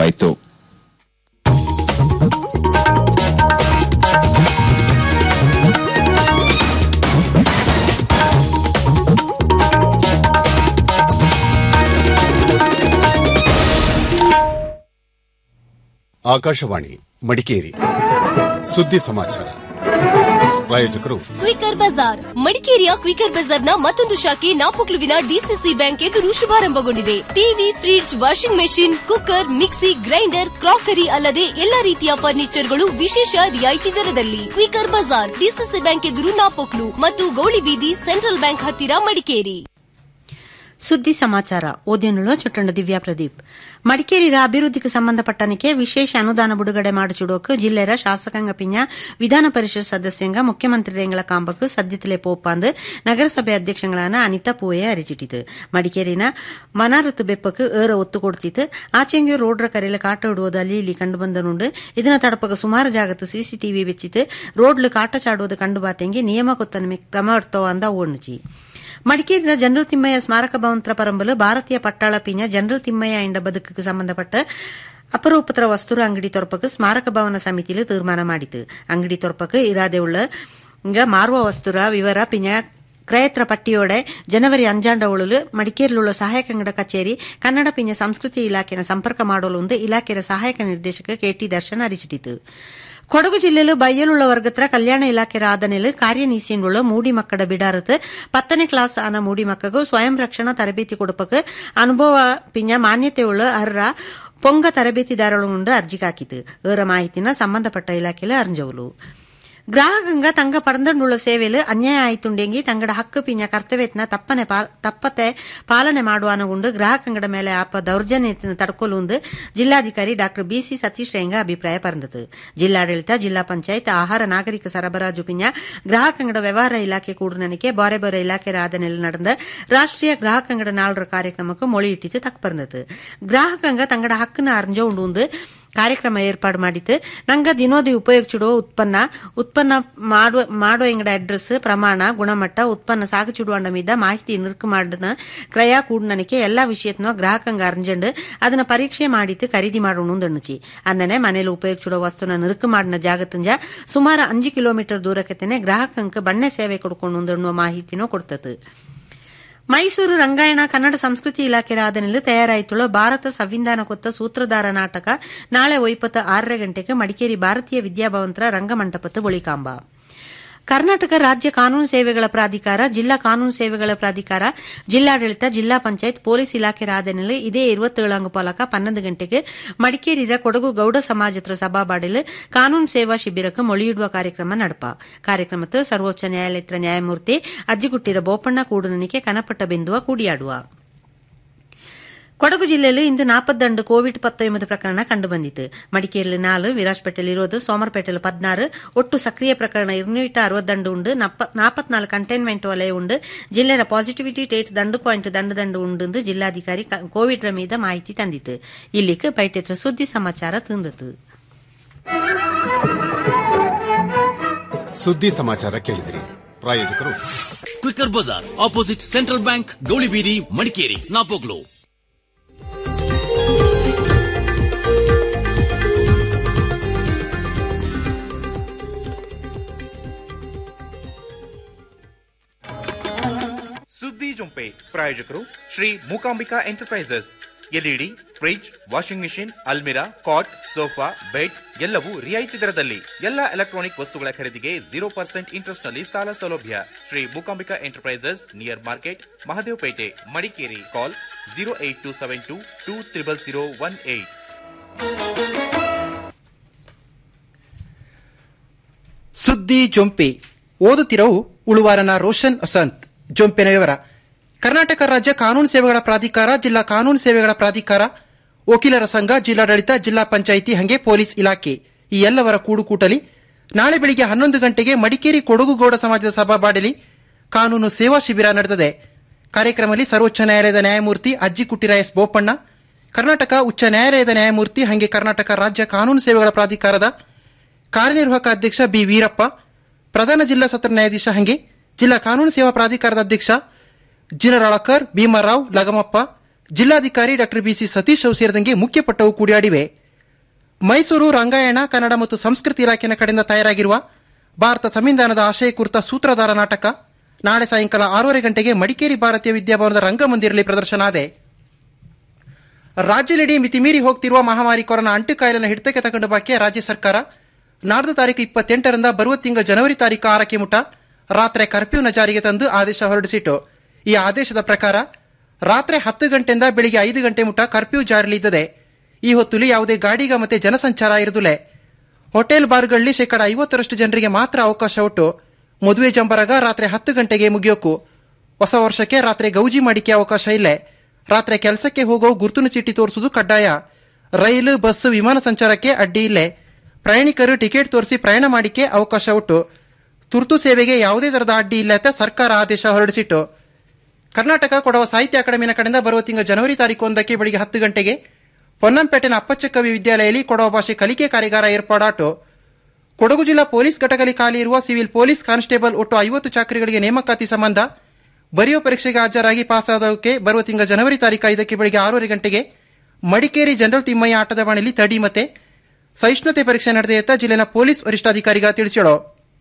ಪ್ರಸಾರವಾಯಿತು ಆಕಾಶವಾಣಿ ಮಡಿಕೇರಿ ಸುದ್ದಿ ಸಮಾಚಾರ ಪ್ರಾಯೋಜಕರು ಕ್ವಿಕರ್ ಬಜಾರ್ ಮಡಿಕೇರಿಯ ಕ್ವಿಕರ್ ಬಜಾರ್ನ ಮತ್ತೊಂದು ಶಾಖೆ ನಾಪೊಕ್ಲುವಿನ ಡಿಸಿಸಿ ಬ್ಯಾಂಕ್ ಎದುರು ಶುಭಾರಂಭಗೊಂಡಿದೆ TV fridge washing machine cooker mixie grinder crockery ಅಲ್ಲದೆ ಎಲ್ಲಾ ರೀತಿಯ ಫರ್ನಿಚರ್ಗಳು ವಿಶೇಷ ರಿಯಾಯಿತಿ ದರದಲ್ಲಿ ಕ್ವಿಕರ್ ಬಜಾರ್ ಡಿಸಿಸಿ ಬ್ಯಾಂಕ್ ಎದುರು ನಾಪೊಕ್ಲು ಮತ್ತು ಗೌಳಿಬೀದಿ ಸೆಂಟ್ರಲ್ ಬ್ಯಾಂಕ್ ಹತ್ತಿರ ಮಡಿಕೇರಿ ಸುದ್ದಿ ಸಮಾಚಾರ ಓದಿನುಳ್ಳ ಚುಟ್ಟಂಡ ದಿವ್ಯಾ ಪ್ರದೀಪ್ ಮಡಿಕೇರಿಯ ಅಭಿವೃದ್ಧಿಗೆ ಸಂಬಂಧಪಟ್ಟನಕ್ಕೆ ವಿಶೇಷ ಅನುದಾನ ಬಿಡುಗಡೆ ಮಾಡಿಚುಡೋಕ್ ಜಿಲ್ಲೆಯ ಶಾಸಕಾಂಗ ಪಿಂಜ ವಿಧಾನ ಪರಿಷತ್ ಸದಸ್ಯಂಗ ಮುಖ್ಯಮಂತ್ರಿಗಳ ಕಾಂಬಕ್ ಸದ್ಯത്തിലെ പോപ്പാന്ത് നഗരസഭ അധ്യക്ഷങ്ങളാണ് അനിത പൂയെ അറിയിച്ചിട്ടത് മടിക്കേരിന മനാരത്ത് ಬೆಪ್ಪಕ್ಕೆ ಏರ ಒತ್ತು ಕೊಡ್ತಿತ್ತು ಆಚೆಂಗೆ ರೋಡ್ರ ಕರೆಯಲ್ಲಿ ಕಾಟ ಇಡುವುದು ಅಲ್ಲಿ ಇಲ್ಲಿ ಕಂಡು ಬಂದನುಂಡು ಇದನ್ನ ತಡಪಕ ಸುಮಾರು ಜಾಗത്ത് ಸಿಸಿಟಿವಿ വെച്ചിട്ട് ರೋಡ್ಲು ಕಾಟ ಚಾಡುವುದು ಕಂಡು ಬಾತೆಂಗೆ ನಿಯಮ ಕೊತ್ತನ ಕ್ರಮ ಎಡ್ತವ ಅಂದ ಓಣ್ಚಿ ಮಡಿಕೇರಿಯ ಜನರಲ್ ತಿಮ್ಮಯ್ಯ ಸ್ಮಾರಕ ಭವಂತ್ರ ಪರಂಬಲು ಭಾರತೀಯ ಪಟ್ಟಾಳ ಪಿಂಜ ಜನರಲ್ ತಿಮ್ಮಯ್ಯ ಎಂಡ ಬದುಕಿಗೆ ಸಂಬಂಧಪಟ್ಟ ಅಪರೂಪತರ ವಸ್ತುರ ಅಂಗಡಿ ತೊರಪಕ್ಕೆ ಸ್ಮಾರಕ ಭವನ ಸಮಿತಿಯಲ್ಲಿ ತೀರ್ಮಾನ ಮಾಡಿತು ಅಂಗಡಿ ತೊರಪಕ್ಕೆ ಇರಾದೆ ಉಳ್ಳ ಇಂಗ ಮಾರುವ ವಸ್ತುರ ವಿವರ ಪಿಂಜ ಕ್ರಯತ್ರ ಪಟ್ಟಿಯೋಡೆ ಜನವರಿ ಅಂಜಾಂಡ ಉಳಲು ಮಡಿಕೇರಿലുള്ള ಸಹಾಯಕ ಅಂಗಡ ಕಚೇರಿ ಕನ್ನಡ ಪಿಂಜ ಸಂಸ್ಕೃತಿ ಇಲಾಖೆನ ಸಂಪರ್ಕ ಮಾಡಲು ಒಂದು ಇಲಾಖೆಯ ಸಹಾಯಕ ನಿರ್ದೇಶಕ ಕೆಟಿ ದರ್ಶನ್ ಅರಿಚಿಟ್ಟಿತು ಕೊಡಗು ಜಿಲ್ಲೆಲು ಬಯ್ಯಲುಳ್ಳ ವರ್ಗತ್ರ ಕಲ್ಯಾಣ ಇಲಾಖೆ ಆದನೆಲು ಕಾರ್ಯನೀಸಿಂಡುಳ್ಳ ಮೂಡಿ ಮಕ್ಕಳ ಬಿಡಾರತ್ ಪತ್ತನೇ ಕ್ಲಾಸ್ ಆನ ಮೂಡಿ ಮಕ್ಕಗೂ ಸ್ವಯಂ ರಕ್ಷಣಾ ತರಬೇತಿ ಕೊಡಪಕ್ಕೆ ಅನುಭವ ಪಿಂಜ ಮಾನ್ಯತೆ ಉಳ್ಳ ಅರ್ರ ಪೊಂಗ ತರಬೇತಿದಾರಳುಂಡು ಅರ್ಜಿ ಹಾಕಿತು ಏರ ಮಾಹಿತಿನ ಸಂಬಂಧಪಟ್ಟ ಇಲಾಖೆಲು ಅರ್ಜವಲು ಗ್ರಾಹಕಂಗ ತಂಗ ಪಡಂದುಳ್ಳ ಸೇವೆಲು ಅನ್ಯಾಯ ಆಯ್ತುಂಡೆಂಗಿ ತಂಗಡ ಹಕ್ಕು ಪಿಂಜ ಕರ್ತವ್ಯತ್ನ ತಪ್ಪನೆ ತಪ್ಪತೆ ಪಾಲನೆ ಮಾಡುವನಗುಂಡು ಗ್ರಾಹಕಂಗಡ ಮೇಲೆ ಆಪ ದೌರ್ಜನ್ಯ ತಡ್ಕೊಲುಂದು ಜಿಲ್ಲಾಧಿಕಾರಿ ಡಾ ಬಿಸಿ ಸತೀಶ್ ರೇಂಗ ಅಭಿಪ್ರಾಯ ಪರಂದತು ಜಿಲ್ಲಾಡಳಿತ ಜಿಲ್ಲಾ ಪಂಚಾಯತ್ ಆಹಾರ ನಾಗರಿಕ ಸರಬರಾಜು ಪಿಂಜ ಗ್ರಾಹಕಂಗಡ ವ್ಯವಹಾರ ಇಲಾಖೆ ಕೂಡನನಿಕೆ ಬಾರೆ ಬಾರೆ ಇಲಾಖೆ ಆದನೆಲ್ಲ ನಡೆದ ರಾಷ್ಟ್ರೀಯ ಗ್ರಾಹಕಂಗಡ ನಾಳರ ಕಾರ್ಯಕ್ರಮಕ್ಕೆ ಮೊಳಿಯಿಟ್ಟಿತು ತಕ್ಪರ್ந்தது ಗ್ರಾಹಕಂಗ ತಂಗಡ ಹಕ್ಕನ ಅರ್ಜ ಉಂಡು ಕಾರ್ಯಕ್ರಮ ಏರ್ಪಾಡು ಮಾಡಿತ್ತು ನಂಗ ದಿನೋದಿ ಉಪಯೋಗಿಸಿಡುವ ಉತ್ಪನ್ನ ಉತ್ಪನ್ನ ಮಾಡುವ ಮಾಡೋ ಎಂಗಡ ಅಡ್ರೆಸ್ ಪ್ರಮಾಣ ಗುಣಮಟ್ಟ ಉತ್ಪನ್ನ ಸಾಗಚಿಡುವಂಡ ಮೀದ ಮಾಹಿತಿ ನಿರ್ಕು ಮಾಡಿದ ಕ್ರಯ ಕೂಡನನಿಕೆ ಎಲ್ಲಾ ವಿಷಯತ್ನ ಗ್ರಾಹಕಂಗ ಅರ್ಜೆಂಡ್ ಅದನ್ನ ಪರೀಕ್ಷೆ ಮಾಡಿತ್ತು ಖರೀದಿ ಮಾಡೋಣ ಅಂದಣ್ಣುಚಿ ಅಂದನೆ ಮನೇಲಿ ಉಪಯೋಗಿಸಿಡುವ ವಸ್ತುನ ನಿರ್ಕು ಮಾಡಿನ ಜಾಗತ್ತಂಜ ಸುಮಾರು ಅಂಜು ಕಿಲೋಮೀಟರ್ ದೂರಕ್ಕೆ ಗ್ರಾಹಕಂಕ ಬಣ್ಣೆ ಸೇವೆ ಕೊಡ್ಕೊಂಡು ಅನ್ನುವ ಮಾಹಿತಿನೂ ಕೊಡ್ತತು ಮೈಸೂರು ರಂಗಾಯಣ ಕನ್ನಡ ಸಂಸ್ಕೃತಿ ಇಲಾಖೆ ಆದನೆಲ್ಲ ತಯಾರಾಯಿತುಳ್ಳ ಭಾರತ ಸಂವಿಧಾನ ಕೊತ್ತ ಸೂತ್ರಧಾರ ನಾಟಕ ನಾಳೆ ಒಯ್ಪತ್ತ ಆರರ ಗಂಟೆಗೆ ಮಡಿಕೇರಿ ಭಾರತೀಯ ವಿದ್ಯಾಭವಂತರ ರಂಗಮಂಟಪತ್ತು ಬಳಿಕಾಂಬ ಕರ್ನಾಟಕ ರಾಜ್ಯ ಕಾನೂನು ಸೇವೆಗಳ ಪ್ರಾಧಿಕಾರ ಜಿಲ್ಲಾ ಕಾನೂನು ಸೇವೆಗಳ ಪ್ರಾಧಿಕಾರ ಜಿಲ್ಲಾಡಳಿತ ಜಿಲ್ಲಾ ಪಂಚಾಯತ್ ಪೊಲೀಸ್ ಇಲಾಖೆ ಆದನೆಲ್ಲ ಇದೇ ಇರುವತ್ತೇಳಂಗ ಪಾಲಕ ಪನ್ನೊಂದು ಗಂಟೆಗೆ ಮಡಿಕೇರಿಯ ಕೊಡಗು ಗೌಡ ಸಮಾಜತ್ರ ಸಭಾಬಾಡಿಲ್ ಕಾನೂನು ಸೇವಾ ಶಿಬಿರಕ್ಕೆ ಮೊಳಿಯಿಡುವ ಕಾರ್ಯಕ್ರಮ ನಡಪ ಕಾರ್ಯಕ್ರಮಕ್ಕೆ ಸರ್ವೋಚ್ಚ ನ್ಯಾಯಾಲಯದ ನ್ಯಾಯಮೂರ್ತಿ ಅಜ್ಜಿಗುಟ್ಟಿರ ಬೋಪಣ್ಣ ಕೂಡನನಿಕೆ ಕನಪಟ್ಟ ಬಿಂದುವ ಕೂಡಿಯಾಡುವ ಕೊಡಗು ಜಿಲ್ಲೆಯಲ್ಲಿ ಇಂದು ನಾಪತ್ತಂಡು ಕೋವಿಡ್ ಪತ್ತೊಂಬತ್ತು ಪ್ರಕರಣ ಕಂಡುಬಂದಿತು ಮಡಿಕೇರಿಯಲ್ಲಿ ನಾಲು ವಿರಾಜ್ಪೇಟೆಯಲ್ಲಿ ಇರೋದು ಸೋಮರ್ಪೇಟೆಯಲ್ಲಿ ಪದ್ನಾರು ಒಟ್ಟು ಸಕ್ರಿಯ ಪ್ರಕರಣ ഇരുന്നൂറ്റി അറുപത്തിരണ്ട് ഉണ്ട് നാൽപ്പത്തിനാല് കണ്ടെയ്ൻമെന്റ് വലയുണ്ട് ജില്ലയുടെ പോസിറ്റിവിറ്റി റേറ്റ് രണ്ട് പോയിന്റ് രണ്ട് രണ്ട് ഉണ്ട് ಜಿಲ್ಲಾಧಿಕಾರಿ ಕೋವಿಡ್ ಮೀದ ಮಾಹಿತಿ ತಂದಿತ್ತು ಇಲ್ಲಿಗೆ ಬೈಟೆತ್ರ ಸುದ್ದಿ ಸಮಾಚಾರ ತಂದತು ಸುದ್ದಿ ಸಮಾಚಾರ ಕೇಳಿದಿರಿ ಪ್ರಾಯೋಜಕರು quicker Bazaar opposite central bank Gowlibeedi Madikeri Napoklu ಸುದ್ದಿ ಜೊಂಪೆ ಪ್ರಾಯೋಜಕರು Shri Mookambika enterprises LED fridge washing machine ಅಲ್ಮಿರಾ ಕಾಟ್ ಸೋಫಾ ಬೆಡ್ ಎಲ್ಲವೂ ರಿಯಾಯಿತಿ ದರದಲ್ಲಿ ಎಲ್ಲ ಎಲೆಕ್ಟ್ರಾನಿಕ್ ವಸ್ತುಗಳ ಖರೀದಿಗೆ ಜೀರೋ ಪರ್ಸೆಂಟ್ ಇಂಟ್ರೆಸ್ಟ್ ನಲ್ಲಿ ಸಾಲ ಸೌಲಭ್ಯ Shri Mookambika enterprises near market Mahadevapete Madikeri call zero eight two seven two two triple zero one eight ಸುದ್ದಿ ಜೊಂಪೆ ಓದುತ್ತಿರವು ಉಳುವಾರನ ರೋಷನ್ ಅಸಂತ್ ಜೊಂಪೆನ ವಿವರ ಕರ್ನಾಟಕ ರಾಜ್ಯ ಕಾನೂನು ಸೇವೆಗಳ ಪ್ರಾಧಿಕಾರ ಜಿಲ್ಲಾ ಕಾನೂನು ಸೇವೆಗಳ ಪ್ರಾಧಿಕಾರ ವಕೀಲರ ಸಂಘ ಜಿಲ್ಲಾಡಳಿತ ಜಿಲ್ಲಾ ಪಂಚಾಯಿತಿ ಹಂಗೆ ಪೊಲೀಸ್ ಇಲಾಖೆ ಈ ಎಲ್ಲವರ ಕೂಡುಕೂಟಲಿ ನಾಳೆ ಬೆಳಿಗ್ಗೆ ಹನ್ನೊಂದು ಗಂಟೆಗೆ ಮಡಿಕೇರಿ ಕೊಡಗುಗೌಡ ಸಮಾಜದ ಸಭಾಬಾಡಲಿ ಕಾನೂನು ಸೇವಾ ಶಿಬಿರ ನಡೆದಿದೆ ಕಾರ್ಯಕ್ರಮದಲ್ಲಿ ಸರ್ವೋಚ್ಚ ನ್ಯಾಯಾಲಯದ ನ್ಯಾಯಮೂರ್ತಿ ಅಜ್ಜಿ ಕುಟ್ಟಿರ ಎಸ್ ಬೋಪಣ್ಣ ಕರ್ನಾಟಕ ಉಚ್ಚ ನ್ಯಾಯಾಲಯದ ನ್ಯಾಯಮೂರ್ತಿ ಹಂಗೆ ಕರ್ನಾಟಕ ರಾಜ್ಯ ಕಾನೂನು ಸೇವೆಗಳ ಪ್ರಾಧಿಕಾರದ ಕಾರ್ಯನಿರ್ವಾಹಕ ಅಧ್ಯಕ್ಷ ಬಿ ವೀರಪ್ಪ ಪ್ರಧಾನ ಜಿಲ್ಲಾ ಸತ್ರ ನ್ಯಾಯಾಧೀಶ ಹಂಗೆ ಜಿಲ್ಲಾ ಕಾನೂನು ಸೇವಾ ಪ್ರಾಧಿಕಾರದ ಅಧ್ಯಕ್ಷ ಜಿನರಾಳಕರ್ ಭೀಮರಾವ್ ಲಗಮಪ್ಪ ಜಿಲ್ಲಾಧಿಕಾರಿ ಡಾ ಬಿಸಿ ಸತೀಶ್ ಅವು ಸೇರಿದಂಗೆ ಮುಖ್ಯ ಪಟ್ಟವು ಕೂಡಿಯಾಡಿವೆ ಮೈಸೂರು ರಂಗಾಯಣ ಕನ್ನಡ ಮತ್ತು ಸಂಸ್ಕೃತಿ ಇಲಾಖೆಯ ಕಡೆಯಿಂದ ತಯಾರಾಗಿರುವ ಭಾರತ ಸಂವಿಧಾನದ ಆಶಯ ಕುರಿತ ಸೂತ್ರಧಾರ ನಾಟಕ ನಾಳೆ ಸಾಯಂಕಾಲ ಆರೂವರೆ ಗಂಟೆಗೆ ಮಡಿಕೇರಿ ಭಾರತೀಯ ವಿದ್ಯಾಭವನದ ರಂಗಮಂದಿರದಲ್ಲಿ ಪ್ರದರ್ಶನ ಆದೆ ರಾಜ್ಯದೆಡೆ ಮಿತಿಮೀರಿ ಹೋಗ್ತಿರುವ ಮಹಾಮಾರಿ ಕೊರೋನಾ ಅಂಟು ಕಾಯಿಲೆನ ಹಿಡಿತಕ್ಕೆ ತಗೊಂಡ ಬಾಕೆ ರಾಜ್ಯ ಸರ್ಕಾರ ನಾಡ್ದು ತಾರೀಕು ಇಪ್ಪತ್ತೆಂಟರಿಂದ ಬರುವ ತಿಂಗಳ ಜನವರಿ ತಾರೀಕು ಆರಕ್ಕೆ ಮುಟ ರಾತ್ರಿ ಕರ್ಫ್ಯೂನ ಜಾರಿಗೆ ತಂದು ಆದೇಶ ಹೊರಡಿಸಿತು ಈ ಆದೇಶದ ಪ್ರಕಾರ ರಾತ್ರಿ ಹತ್ತು ಗಂಟೆಯಿಂದ ಬೆಳಿಗ್ಗೆ ಐದು ಗಂಟೆ ಮುಟ ಕರ್ಫ್ಯೂ ಜಾರಿಯಲ್ಲಿದ್ದದೆ ಈ ಹೊತ್ತುಲಿ ಯಾವುದೇ ಗಾಡಿಗ ಮತ್ತೆ ಜನಸಂಚಾರ ಇರುವುದಿಲ್ಲ ಹೋಟೆಲ್ ಬಾರ್ಗಳಲ್ಲಿ ಶೇಕಡ ಐವತ್ತರಷ್ಟು ಜನರಿಗೆ ಮಾತ್ರ ಅವಕಾಶ ಉಂಟು ಮದುವೆ ಜಂಬರಗ ರಾತ್ರಿ ಹತ್ತು ಗಂಟೆಗೆ ಮುಗಿಯೋಕು ಹೊಸ ವರ್ಷಕ್ಕೆ ರಾತ್ರಿ ಗೌಜಿ ಮಾಡಿಕೆ ಅವಕಾಶ ಇಲ್ಲ ರಾತ್ರಿ ಕೆಲಸಕ್ಕೆ ಹೋಗೋ ಗುರುತಿನ ಚೀಟಿ ತೋರಿಸುವುದು ಕಡ್ಡಾಯ ರೈಲು ಬಸ್ ವಿಮಾನ ಸಂಚಾರಕ್ಕೆ ಅಡ್ಡಿ ಇಲ್ಲೇ ಪ್ರಯಾಣಿಕರು ಟಿಕೆಟ್ ತೋರಿಸಿ ಪ್ರಯಾಣ ಮಾಡಿಕೆ ಅವಕಾಶ ಉಂಟು ತುರ್ತು ಸೇವೆಗೆ ಯಾವುದೇ ತರಹದ ಅಡ್ಡಿ ಇಲ್ಲ ಅಂತ ಸರ್ಕಾರ ಆದೇಶ ಹೊರಡಿಸಿಟ್ಟು ಕರ್ನಾಟಕ ಕೊಡವ ಸಾಹಿತ್ಯ ಅಕಾಡೆಮಿನ ಕಡೆಯಿಂದ ಬರುವ ತಿಂಗಳ ಜನವರಿ ತಾರೀಕು ಒಂದಕ್ಕೆ ಬೆಳಿಗ್ಗೆ ಹತ್ತು ಗಂಟೆಗೆ ಪೊನ್ನಂಪೇಟೆನ ಅಪ್ಪಚ್ಚ ಕವಿ ವಿದ್ಯಾಲಯದಲ್ಲಿ ಕೊಡವ ಭಾಷೆ ಕಲಿಕೆ ಕಾರ್ಯಾಗಾರ ಏರ್ಪಾಡಾಟು ಕೊಡಗು ಜಿಲ್ಲಾ ಪೊಲೀಸ್ ಘಟಕದಲ್ಲಿ ಖಾಲಿ ಇರುವ ಸಿವಿಲ್ ಪೊಲೀಸ್ ಕಾನ್ಸ್ಟೇಬಲ್ ಒಟ್ಟು ಐವತ್ತು ಚಾಕರಿಗಳಿಗೆ ನೇಮಕಾತಿ ಸಂಬಂಧ ಬರೆಯೋ ಪರೀಕ್ಷೆಗೆ ಹಾಜರಾಗಿ ಪಾಸಾದವಕ್ಕೆ ಬರುವ ತಿಂಗಳ ಜನವರಿ ತಾರೀಕು ಐದಕ್ಕೆ ಬೆಳಿಗ್ಗೆ ಆರೂವರೆ ಗಂಟೆಗೆ ಮಡಿಕೇರಿ ಜನರಲ್ ತಿಮ್ಮಯ್ಯ ಆಟದ ಬಾಣಿಲಿ ತಡಿ ಮತ್ತೆ ಸಹಿಷ್ಣುತೆ ಪರೀಕ್ಷೆ ನಡೆದ ಜಿಲ್ಲೆನ ಪೊಲೀಸ್ ವರಿಷ್ಠಾಧಿಕಾರಿಗ ತಿಳಿಸಿಳು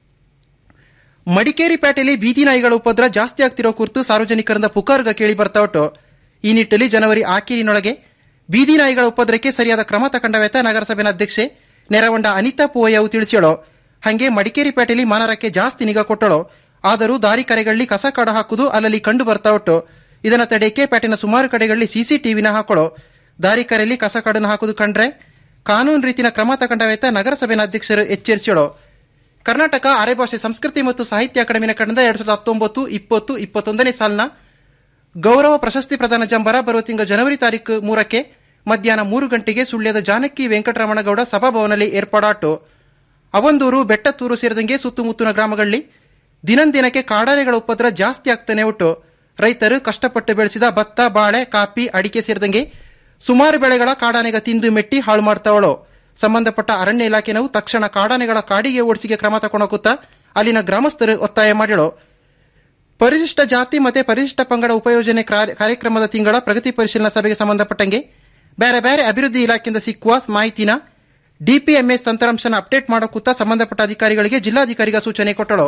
ಮಡಿಕೇರಿ ಪೇಟೆಯಲ್ಲಿ ಬೀದಿ ನಾಯಿಗಳ ಉಪದ್ರ ಜಾಸ್ತಿ ಆಗ್ತಿರೋ ಕುರಿತು ಸಾರ್ವಜನಿಕರಿಂದ ಪುಕಾರ್ಗ ಕೇಳಿ ಬರ್ತಾ ಉಂಟು ಈ ನಿಟ್ಟಲ್ಲಿ ಜನವರಿ ಆಖೀರಿನೊಳಗೆ ಬೀದಿ ನಾಯಿಗಳ ಉಪದ್ರಕ್ಕೆ ಸರಿಯಾದ ಕ್ರಮ ತಗೊಂಡವೆತ ನಗರಸಭೆನ ಅಧ್ಯಕ್ಷೆ ನೆರವಂಡ ಅನಿತಾ ಪೂವಯ್ಯವು ತಿಳಿಸಿಯಳು ಹಂಗೆ ಮಡಿಕೇರಿ ಪೇಟೆಯಲ್ಲಿ ಮಾನರಕ್ಕೆ ಜಾಸ್ತಿ ನಿಗಾ ಕೊಟ್ಟಳು ಆದರೂ ದಾರಿ ಕರೆಗಳಲ್ಲಿ ಕಸ ಕಾಡ ಹಾಕುದು ಅಲ್ಲಲ್ಲಿ ಕಂಡು ಬರ್ತಾ ಉಂಟು ಇದನ್ನ ತಡೆಯಕ್ಕೆ ಪೇಟೆನ ಸುಮಾರು ಕಡೆಗಳಲ್ಲಿ ಸಿಸಿಟಿವಿನ ಹಾಕೊಳ್ಳೋ ದಾರಿ ಕರೆಯಲ್ಲಿ ಕಸ ಕಾಡನ್ನು ಹಾಕುದು ಕಂಡ್ರೆ ಕಾನೂನು ರೀತಿನ ಕ್ರಮ ತಗೊಂಡವೆತ ನಗರಸಭೆನ ಅಧ್ಯಕ್ಷರು ಎಚ್ಚರಿಸಿಯಳು ಕರ್ನಾಟಕ ಅರೆಭಾಷೆ ಸಂಸ್ಕೃತಿ ಮತ್ತು ಸಾಹಿತ್ಯ ಅಕಾಡೆಮಿನ ಕಡೆಯಿಂದ ಎರಡ್ ಸಾವಿರದ ಹತ್ತೊಂಬತ್ತು ಇಪ್ಪತ್ತು ಇಪ್ಪತ್ತೊಂದನೇ ಸಾಲಿನ ಗೌರವ ಪ್ರಶಸ್ತಿ ಪ್ರದಾನ ಜಂಬರ ಬರುವ ತಿಂಗಳ ಜನವರಿ ತಾರೀಕು ಮೂರಕ್ಕೆ ಮಧ್ಯಾಹ್ನ ಮೂರು ಗಂಟೆಗೆ ಸುಳ್ಯದ ಜಾನಕಿ ವೆಂಕಟರಮಣಗೌಡ ಸಭಾಭವನಲ್ಲಿ ಏರ್ಪಾಡಾಟು ಅವೊಂದೂರು ಬೆಟ್ಟತ್ತೂರು ಸೇರಿದಂಗೆ ಸುತ್ತಮುತ್ತಲಿನ ಗ್ರಾಮಗಳಲ್ಲಿ ದಿನಂದಿನಕ್ಕೆ ಕಾಡಾನೆಗಳ ಉಪದ್ರ ಜಾಸ್ತಿ ಆಗ್ತಾನೆ ಉಂಟು ರೈತರು ಕಷ್ಟಪಟ್ಟು ಬೆಳೆಸಿದ ಭತ್ತ ಬಾಳೆ ಕಾಫಿ ಅಡಿಕೆ ಸೇರಿದಂಗೆ ಸುಮಾರು ಬೆಳೆಗಳ ಕಾಡಾನೆಗ ತಿಂದು ಮೆಟ್ಟಿ ಹಾಳು ಮಾಡ್ತಾವಳು ಸಂಬಂಧಪಟ್ಟ ಅರಣ್ಯ ಇಲಾಖೆನವು ತಕ್ಷಣ ಕಾಡಾನೆಗಳ ಕಾಡಿಗೆ ಓಡಿಸಿಗೆ ಕ್ರಮ ತಗೊಂಡೋಗುತ್ತಾ ಅಲ್ಲಿನ ಗ್ರಾಮಸ್ಥರು ಒತ್ತಾಯ ಮಾಡಿಳು ಪರಿಶಿಷ್ಟ ಜಾತಿ ಮತ್ತೆ ಪರಿಶಿಷ್ಟ ಪಂಗಡ ಉಪಯೋಜನೆ ಕಾರ್ಯ- ಕಾರ್ಯಕ್ರಮದ ತಿಂಗಳ ಪ್ರಗತಿ ಪರಿಶೀಲನಾ ಸಭೆಗೆ ಸಂಬಂಧಪಟ್ಟಂಗೆ ಬೇರೆ ಬೇರೆ ಅಭಿವೃದ್ಧಿ ಇಲಾಖೆಯಿಂದ ಸಿಕ್ಕುವ ಮಾಹಿತಿನ ಡಿಪಿಎಂಎಸ್ ತಂತ್ರಾಂಶನ ಅಪ್ಡೇಟ್ ಮಾಡೋಕುತ್ತ ಸಂಬಂಧಪಟ್ಟ ಅಧಿಕಾರಿಗಳಿಗೆ ಜಿಲ್ಲಾಧಿಕಾರಿಗ ಸೂಚನೆ ಕೊಟ್ಟಳು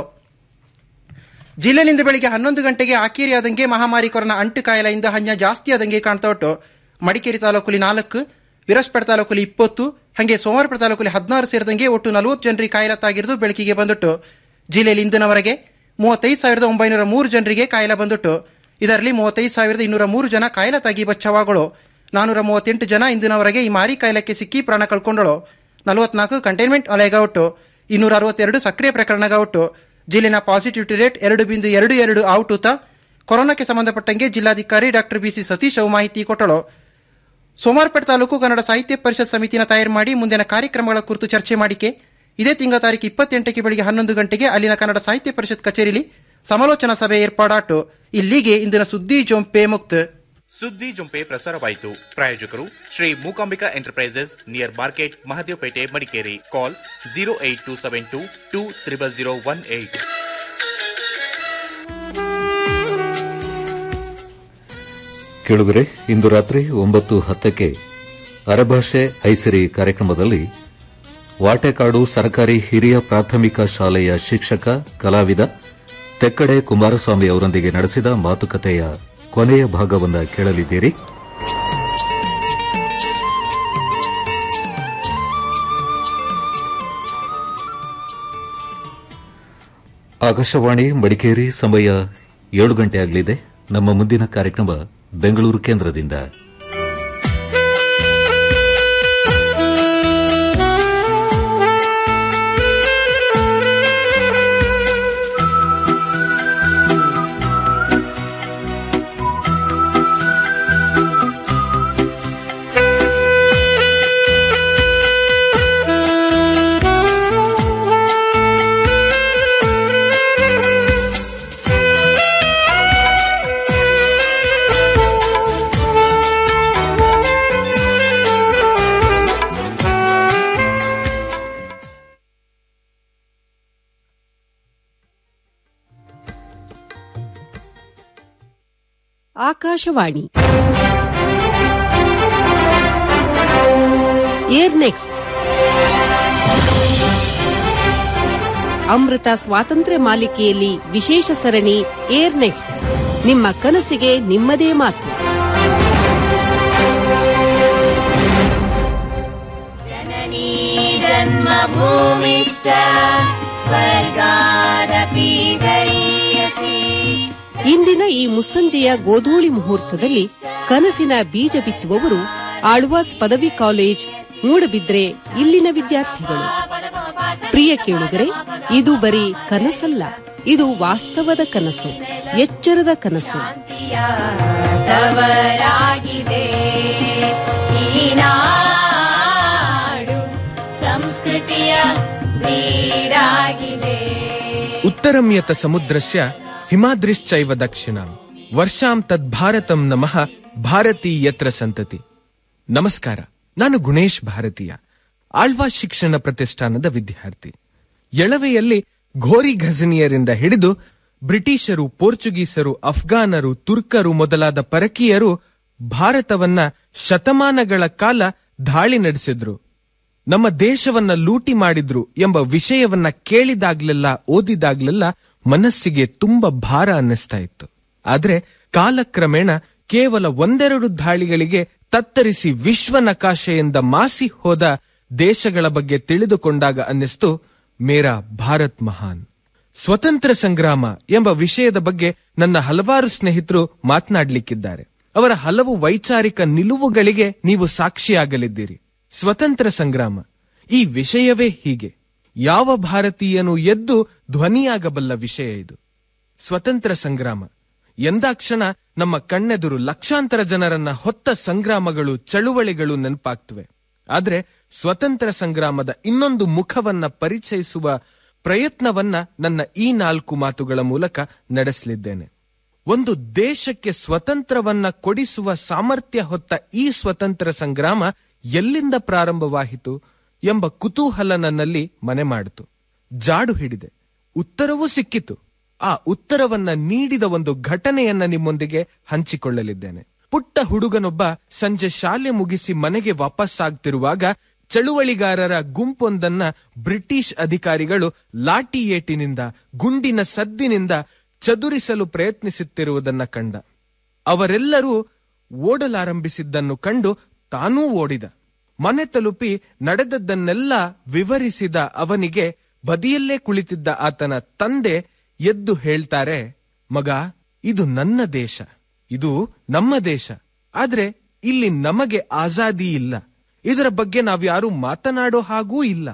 ಜಿಲ್ಲೆಯಿಂದ ಬೆಳಿಗ್ಗೆ ಹನ್ನೊಂದು ಗಂಟೆಗೆ ಆಕೇರಿಯಾದಂಗೆ ಮಹಾಮಾರಿ ಕೊರೋನಾ ಅಂಟು ಕಾಯಿಲೆಯಿಂದ ಹಂಜ ಜಾಸ್ತಿ ಆದಂಗೆ ಕಾಣ್ತಾ ಉಂಟು ಮಡಿಕೇರಿ ತಾಲೂಕಲ್ಲಿ ನಾಲ್ಕು ವಿರಸ್ಪೇಟೆ ತಾಲೂಕಲ್ಲಿ ಇಪ್ಪತ್ತು ಹಾಗೆ ಸೋಮವಾರಪೇಟೆ ತಾಲೂಕಲ್ಲಿ ಹದಿನಾರು ಸೇರಿದಂಗೆ ಒಟ್ಟು ನಲವತ್ತು ಜನರಿಗೆ ಕಾಯಿಲೆ ತಾಗಿರುವುದು ಬೆಳಕಿಗೆ ಬಂದುಟ್ಟು ಜಿಲ್ಲೆಯಲ್ಲಿ ಇಂದಿನವರೆಗೆ ಮೂವತ್ತೈದು ಸಾವಿರದ ಒಂಬೈನೂರ ಮೂರು ಜನರಿಗೆ ಕಾಯಿಲೆ ಬಂದುಟ್ಟು ಇದರಲ್ಲಿ ಮೂವತ್ತೈದು ಸಾವಿರದ ಇನ್ನೂರ ಮೂರು ಜನ ಕಾಯಿಲೆ ತಾಗಿ ಬಚಾವಾಗಳು ನಾನೂರ ಮೂವತ್ತೆಂಟು ಜನ ಇಂದಿನವರೆಗೆ ಈ ಮಾರಿ ಕಾಯಿಲೆಗೆ ಸಿಕ್ಕಿ ಪ್ರಾಣ ಕಳ್ಕೊಂಡಳು ನಲವತ್ನಾಲ್ಕು ಕಂಟೈನ್ಮೆಂಟ್ ವಲಯಗ ಒಟ್ಟು ಇನ್ನೂರ ಅರವತ್ತೆರಡು ಸಕ್ರಿಯ ಪ್ರಕರಣಗ ಒಟ್ಟು ಜಿಲ್ಲೆನ ಪಾಸಿಟಿವಿಟಿ ರೇಟ್ ಎರಡು ಬಿಂದು ಎರಡು ಎರಡು ಔಟುತ ಕೊರೋನಾಕ್ಕೆ ಸಂಬಂಧಪಟ್ಟಂಗೆ ಜಿಲ್ಲಾಧಿಕಾರಿ ಡಾಕ್ಟರ್ ಬಿಸಿ ಸತೀಶ್ ಅವು ಮಾಹಿತಿ ಕೊಟ್ಟಳು ಸೋಮಾರ್ಪೇಟೆ ತಾಲೂಕು ಕನ್ನಡ ಸಾಹಿತ್ಯ ಪರಿಷತ್ ಸಮಿತಿನ ತಯಾರು ಮಾಡಿ ಮುಂದಿನ ಕಾರ್ಯಕ್ರಮಗಳ ಕುರಿತು ಚರ್ಚೆ ಮಾಡಿಕೆ ಇದೇ ತಿಂಗಳ ತಾರೀಕು ಇಪ್ಪತ್ತೆಂಟಕ್ಕೆ ಬೆಳಿಗ್ಗೆ ಹನ್ನೊಂದು ಗಂಟೆಗೆ ಅಲ್ಲಿನ ಕನ್ನಡ ಸಾಹಿತ್ಯ ಪರಿಷತ್ ಕಚೇರಿಯಲ್ಲಿ ಸಮಾಲೋಚನಾ ಸಭೆ ಏರ್ಪಾಡಾಟು ಇಲ್ಲಿಗೆ ಇಂದಿನ ಸುದ್ದಿ ಜೊಂಪೆ ಮುಕ್ತ ಸುದ್ದಿ ಜುಂಪೆ ಪ್ರಸಾರವಾಯಿತು ಪ್ರಾಯೋಜಕರು Shri Mookambika enterprises near market Mahadevapete Madikeri call zero eight two seven two two triple zero one eight ಕೇಳುಗರೆ ಇಂದು ರಾತ್ರಿ ಒಂಬತ್ತು ಹತ್ತಕ್ಕೆ ಅರಭಾಷೆ ಐಸಿರಿ ಕಾರ್ಯಕ್ರಮದಲ್ಲಿ ವಾಟೆಕಾಡು ಸರ್ಕಾರಿ ಹಿರಿಯ ಪ್ರಾಥಮಿಕ ಶಾಲೆಯ ಶಿಕ್ಷಕ ಕಲಾವಿದ ತೆಕ್ಕಡೆ ಕುಮಾರಸ್ವಾಮಿ ಅವರೊಂದಿಗೆ ನಡೆಸಿದ ಮಾತುಕತೆಯ ಕೊನೆಯ ಭಾಗವನ್ನು ಕೇಳಲಿದ್ದೀರಿ ಆಕಾಶವಾಣಿ ಮಡಿಕೇರಿ ಸಮಯ ಏಳು ಗಂಟೆ ಆಗಲಿದೆ ನಮ್ಮ ಮುಂದಿನ ಕಾರ್ಯಕ್ರಮ ಬೆಂಗಳೂರು ಕೇಂದ್ರದಿಂದ ಆಕಾಶವಾಣಿ ಏರ್ ನೆಕ್ಸ್ಟ್ ಅಮೃತ ಸ್ವಾತಂತ್ರ್ಯ ಮಾಲಿಕೆಯಲ್ಲಿ ವಿಶೇಷ ಸರಣಿ ಏರ್ ನೆಕ್ಸ್ಟ್ ನಿಮ್ಮ ಕನಸಿಗೆ ನಿಮ್ಮದೇ ಮಾತು जननी जन्मभूमिश्च स्वर्गादपि गरीयसी ಇಂದಿನ ಈ ಮುಸ್ಸಂಜೆಯ ಗೋಧೂಳಿ ಮುಹೂರ್ತದಲ್ಲಿ ಕನಸಿನ ಬೀಜ ಬಿತ್ತುವವರು ಆಳ್ವಾಸ್ ಪದವಿ ಕಾಲೇಜ್ ಮೂಡಬಿದ್ರೆ ಇಲ್ಲಿನ ವಿದ್ಯಾರ್ಥಿಗಳು ಪ್ರಿಯ ಕೇಳುಗರೆ ಇದು ಬರೀ ಕನಸಲ್ಲ ಇದು ವಾಸ್ತವದ ಕನಸು ಎಚ್ಚರದ ಕನಸು ತವರಾಗಿದೆ ಈ ನಾಡು ಸಂಸ್ಕೃತಿಯ ಬೀಡಾಗಿದೆ ಉತ್ತರಂ ಯತ ಸಮುದ್ರಸ್ಯ ಹಿಮಾದ್ರಿಶ್ಚೈವ ದಕ್ಷಿಣಾಂ ವರ್ಷಾಂ ತದ್ಭಾರತಂ ನಮಃ ಭಾರತಿ ಯತ್ರ ಸಂತತಿ ನಮಸ್ಕಾರ ನಾನು ಗುಣೇಶ್ ಭಾರತೀಯ ಆಳ್ವಾ ಶಿಕ್ಷಣ ಪ್ರತಿಷ್ಠಾನದ ವಿದ್ಯಾರ್ಥಿ ಎಳವೆಯಲ್ಲಿ ಘೋರಿ ಘಜನಿಯರಿಂದ ಹಿಡಿದು ಬ್ರಿಟಿಷರು ಪೋರ್ಚುಗೀಸರು ಅಫ್ಘಾನರು ತುರ್ಕರು ಮೊದಲಾದ ಪರಕೀಯರು ಭಾರತವನ್ನ ಶತಮಾನಗಳ ಕಾಲ ದಾಳಿ ನಡೆಸಿದ್ರು ನಮ್ಮ ದೇಶವನ್ನ ಲೂಟಿ ಮಾಡಿದ್ರು ಎಂಬ ವಿಷಯವನ್ನ ಕೇಳಿದಾಗ್ಲೆಲ್ಲ ಓದಿದಾಗ್ಲೆಲ್ಲ ಮನಸ್ಸಿಗೆ ತುಂಬ ಭಾರ ಅನ್ನಿಸ್ತಾ ಇತ್ತು ಆದ್ರೆ ಕಾಲಕ್ರಮೇಣ ಕೇವಲ ಒಂದೆರಡು ದಾಳಿಗಳಿಗೆ ತತ್ತರಿಸಿ ವಿಶ್ವ ನಕಾಶೆಯಿಂದ ಮಾಸಿ ಹೋದ ದೇಶಗಳ ಬಗ್ಗೆ ತಿಳಿದುಕೊಂಡಾಗ ಅನ್ನಿಸ್ತು ಮೇರಾ ಭಾರತ್ ಮಹಾನ್ ಸ್ವತಂತ್ರ ಸಂಗ್ರಾಮ ಎಂಬ ವಿಷಯದ ಬಗ್ಗೆ ನನ್ನ ಹಲವಾರು ಸ್ನೇಹಿತರು ಮಾತನಾಡ್ಲಿಕ್ಕಿದ್ದಾರೆ ಅವರ ಹಲವು ವೈಚಾರಿಕ ನಿಲುವುಗಳಿಗೆ ನೀವು ಸಾಕ್ಷಿಯಾಗಲಿದ್ದೀರಿ ಸ್ವತಂತ್ರ ಸಂಗ್ರಾಮ ಈ ವಿಷಯವೇ ಹೀಗೆ ಯಾವ ಭಾರತೀಯನು ಎದ್ದು ಧ್ವನಿಯಾಗಬಲ್ಲ ವಿಷಯ ಇದು ಸ್ವತಂತ್ರ ಸಂಗ್ರಾಮ ಎಂದಾಕ್ಷಣ ನಮ್ಮ ಕಣ್ಣೆದುರು ಲಕ್ಷಾಂತರ ಜನರನ್ನ ಹೊತ್ತ ಸಂಗ್ರಾಮಗಳು ಚಳುವಳಿಗಳು ನೆನಪಾಗ್ತವೆ ಆದ್ರೆ ಸ್ವತಂತ್ರ ಸಂಗ್ರಾಮದ ಇನ್ನೊಂದು ಮುಖವನ್ನ ಪರಿಚಯಿಸುವ ಪ್ರಯತ್ನವನ್ನ ನನ್ನ ಈ ನಾಲ್ಕು ಮಾತುಗಳ ಮೂಲಕ ನಡೆಸಲಿದ್ದೇನೆ ಒಂದು ದೇಶಕ್ಕೆ ಸ್ವತಂತ್ರವನ್ನ ಕೊಡಿಸುವ ಸಾಮರ್ಥ್ಯ ಹೊತ್ತ ಈ ಸ್ವತಂತ್ರ ಸಂಗ್ರಾಮ ಎಲ್ಲಿಂದ ಪ್ರಾರಂಭವಾಯಿತು ಎಂಬ ಕುತೂಹಲ ನನ್ನಲ್ಲಿ ಮನೆ ಮಾಡಿತು ಜಾಡು ಹಿಡಿದೆ ಉತ್ತರವೂ ಸಿಕ್ಕಿತು ಆ ಉತ್ತರವನ್ನ ನೀಡಿದ ಒಂದು ಘಟನೆಯನ್ನ ನಿಮ್ಮೊಂದಿಗೆ ಹಂಚಿಕೊಳ್ಳಲಿದ್ದೇನೆ ಪುಟ್ಟ ಹುಡುಗನೊಬ್ಬ ಸಂಜೆ ಶಾಲೆ ಮುಗಿಸಿ ಮನೆಗೆ ವಾಪಸ್ಸಾಗ್ತಿರುವಾಗ ಚಳುವಳಿಗಾರರ ಗುಂಪೊಂದನ್ನ ಬ್ರಿಟಿಷ್ ಅಧಿಕಾರಿಗಳು ಲಾಠಿ ಏಟಿನಿಂದ ಗುಂಡಿನ ಸದ್ದಿನಿಂದ ಚದುರಿಸಲು ಪ್ರಯತ್ನಿಸುತ್ತಿರುವುದನ್ನ ಕಂಡ ಅವರೆಲ್ಲರೂ ಓಡಲಾರಂಭಿಸಿದ್ದನ್ನು ಕಂಡು ತಾನೂ ಓಡಿದ ಮನೆ ತಲುಪಿ ನಡೆದದ್ದನ್ನೆಲ್ಲ ವಿವರಿಸಿದ ಅವನಿಗೆ ಬದಿಯಲ್ಲೇ ಕುಳಿತಿದ್ದ ಆತನ ತಂದೆ ಎದ್ದು ಹೇಳ್ತಾರೆ ಮಗ ಇದು ನನ್ನ ದೇಶ ಇದು ನಮ್ಮ ದೇಶ ಆದ್ರೆ ಇಲ್ಲಿ ನಮಗೆ ಆಜಾದಿ ಇಲ್ಲ ಇದರ ಬಗ್ಗೆ ನಾವ್ಯಾರು ಮಾತನಾಡೋ ಹಾಗೂ ಇಲ್ಲ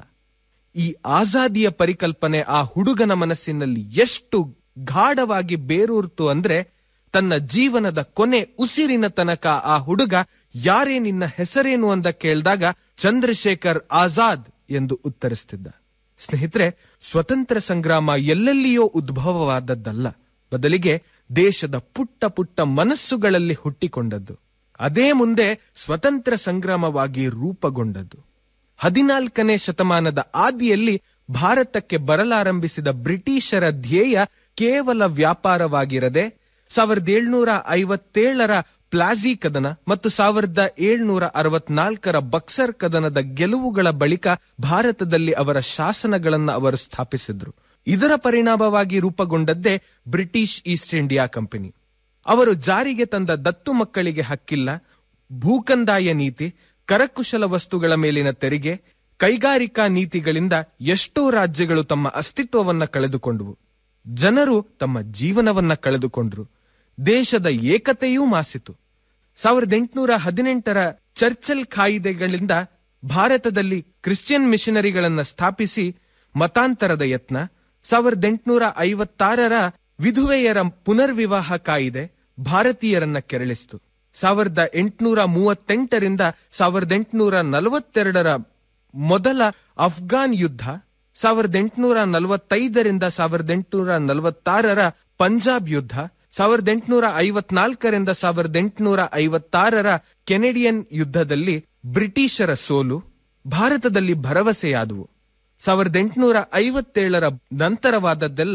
ಈ ಆಜಾದಿಯ ಪರಿಕಲ್ಪನೆ ಆ ಹುಡುಗನ ಮನಸ್ಸಿನಲ್ಲಿ ಎಷ್ಟು ಗಾಢವಾಗಿ ಬೇರೂರ್ತು ಅಂದ್ರೆ ತನ್ನ ಜೀವನದ ಕೊನೆ ಉಸಿರಿನ ತನಕ ಆ ಹುಡುಗ ಯಾರೇ ನಿನ್ನ ಹೆಸರೇನು ಅಂತ ಕೇಳಿದಾಗ ಚಂದ್ರಶೇಖರ್ ಆಜಾದ್ ಎಂದು ಉತ್ತರಿಸ್ತಿದ್ದ ಸ್ನೇಹಿತರೆ ಸ್ವತಂತ್ರ ಸಂಗ್ರಾಮ ಎಲ್ಲೆಲ್ಲಿಯೋ ಉದ್ಭವವಾದದ್ದಲ್ಲ ಬದಲಿಗೆ ದೇಶದ ಪುಟ್ಟ ಪುಟ್ಟ ಮನಸ್ಸುಗಳಲ್ಲಿ ಹುಟ್ಟಿಕೊಂಡದ್ದು ಅದೇ ಮುಂದೆ ಸ್ವತಂತ್ರ ಸಂಗ್ರಾಮವಾಗಿ ರೂಪುಗೊಂಡದ್ದು ಹದಿನಾಲ್ಕನೇ ಶತಮಾನದ ಆದಿಯಲ್ಲಿ ಭಾರತಕ್ಕೆ ಬರಲಾರಂಭಿಸಿದ ಬ್ರಿಟಿಷರ ಧ್ಯೇಯ ಕೇವಲ ವ್ಯಾಪಾರವಾಗಿರದೆ ಸಾವಿರದ ಏಳ್ನೂರ ಐವತ್ತೇಳರ ಪ್ಲಾಜಿ ಕದನ ಮತ್ತು ಸಾವಿರದ ಏಳ್ನೂರ ಅರವತ್ನಾಲ್ಕರ ಬಕ್ಸರ್ ಕದನದ ಗೆಲುವುಗಳ ಬಳಿಕ ಭಾರತದಲ್ಲಿ ಅವರ ಶಾಸನಗಳನ್ನು ಅವರು ಸ್ಥಾಪಿಸಿದ್ರು ಇದರ ಪರಿಣಾಮವಾಗಿ ರೂಪುಗೊಂಡದ್ದೇ ಬ್ರಿಟಿಷ್ ಈಸ್ಟ್ ಇಂಡಿಯಾ ಕಂಪನಿ ಅವರು ಜಾರಿಗೆ ತಂದ ದತ್ತು ಮಕ್ಕಳಿಗೆ ಹಕ್ಕಿಲ್ಲ ಭೂಕಂದಾಯ ನೀತಿ ಕರಕುಶಲ ವಸ್ತುಗಳ ಮೇಲಿನ ತೆರಿಗೆ ಕೈಗಾರಿಕಾ ನೀತಿಗಳಿಂದ ಎಷ್ಟೋ ರಾಜ್ಯಗಳು ತಮ್ಮ ಅಸ್ತಿತ್ವವನ್ನ ಕಳೆದುಕೊಂಡವು ಜನರು ತಮ್ಮ ಜೀವನವನ್ನ ಕಳೆದುಕೊಂಡ್ರು ದೇಶದ ಏಕತೆಯೂ ಮಾಸಿತು ಸಾವಿರದ ಎಂಟುನೂರ ಹದಿನೆಂಟರ ಚರ್ಚಲ್ ಕಾಯಿದೆಗಳಿಂದ ಭಾರತದಲ್ಲಿ ಕ್ರಿಶ್ಚಿಯನ್ ಮಿಷನರಿಗಳನ್ನ ಸ್ಥಾಪಿಸಿ ಮತಾಂತರದ ಯತ್ನ ಸಾವಿರದ ಎಂಟುನೂರ ಐವತ್ತಾರರ ವಿಧುವೆಯರ ಪುನರ್ವಿವಾಹ ಕಾಯಿದೆ ಭಾರತೀಯರನ್ನ ಕೆರಳಿಸಿತು ಸಾವಿರದ ಎಂಟುನೂರ ಮೂವತ್ತೆಂಟರಿಂದ ಸಾವಿರದ ಎಂಟುನೂರ ನಲವತ್ತೆರಡರ ಮೊದಲ ಅಫ್ಘಾನ್ ಯುದ್ಧ ಸಾವಿರದ ಎಂಟುನೂರ ನಲವತ್ತೈದರಿಂದ ಸಾವಿರದ ಎಂಟುನೂರ ನಲವತ್ತಾರರ ಪಂಜಾಬ್ ಯುದ್ಧ ಸಾವಿರದ ಎಂಟುನೂರ ಐವತ್ನಾಲ್ಕರಿಂದ ಸಾವಿರದ ಎಂಟುನೂರ ಐವತ್ತಾರರ ಕೆನೆಡಿಯನ್ ಯುದ್ಧದಲ್ಲಿ ಬ್ರಿಟಿಷರ ಸೋಲು ಭಾರತದಲ್ಲಿ ಭರವಸೆಯಾದವು ಸಾವಿರದ ಎಂಟುನೂರ ಐವತ್ತೇಳರ ನಂತರವಾದದ್ದೆಲ್ಲ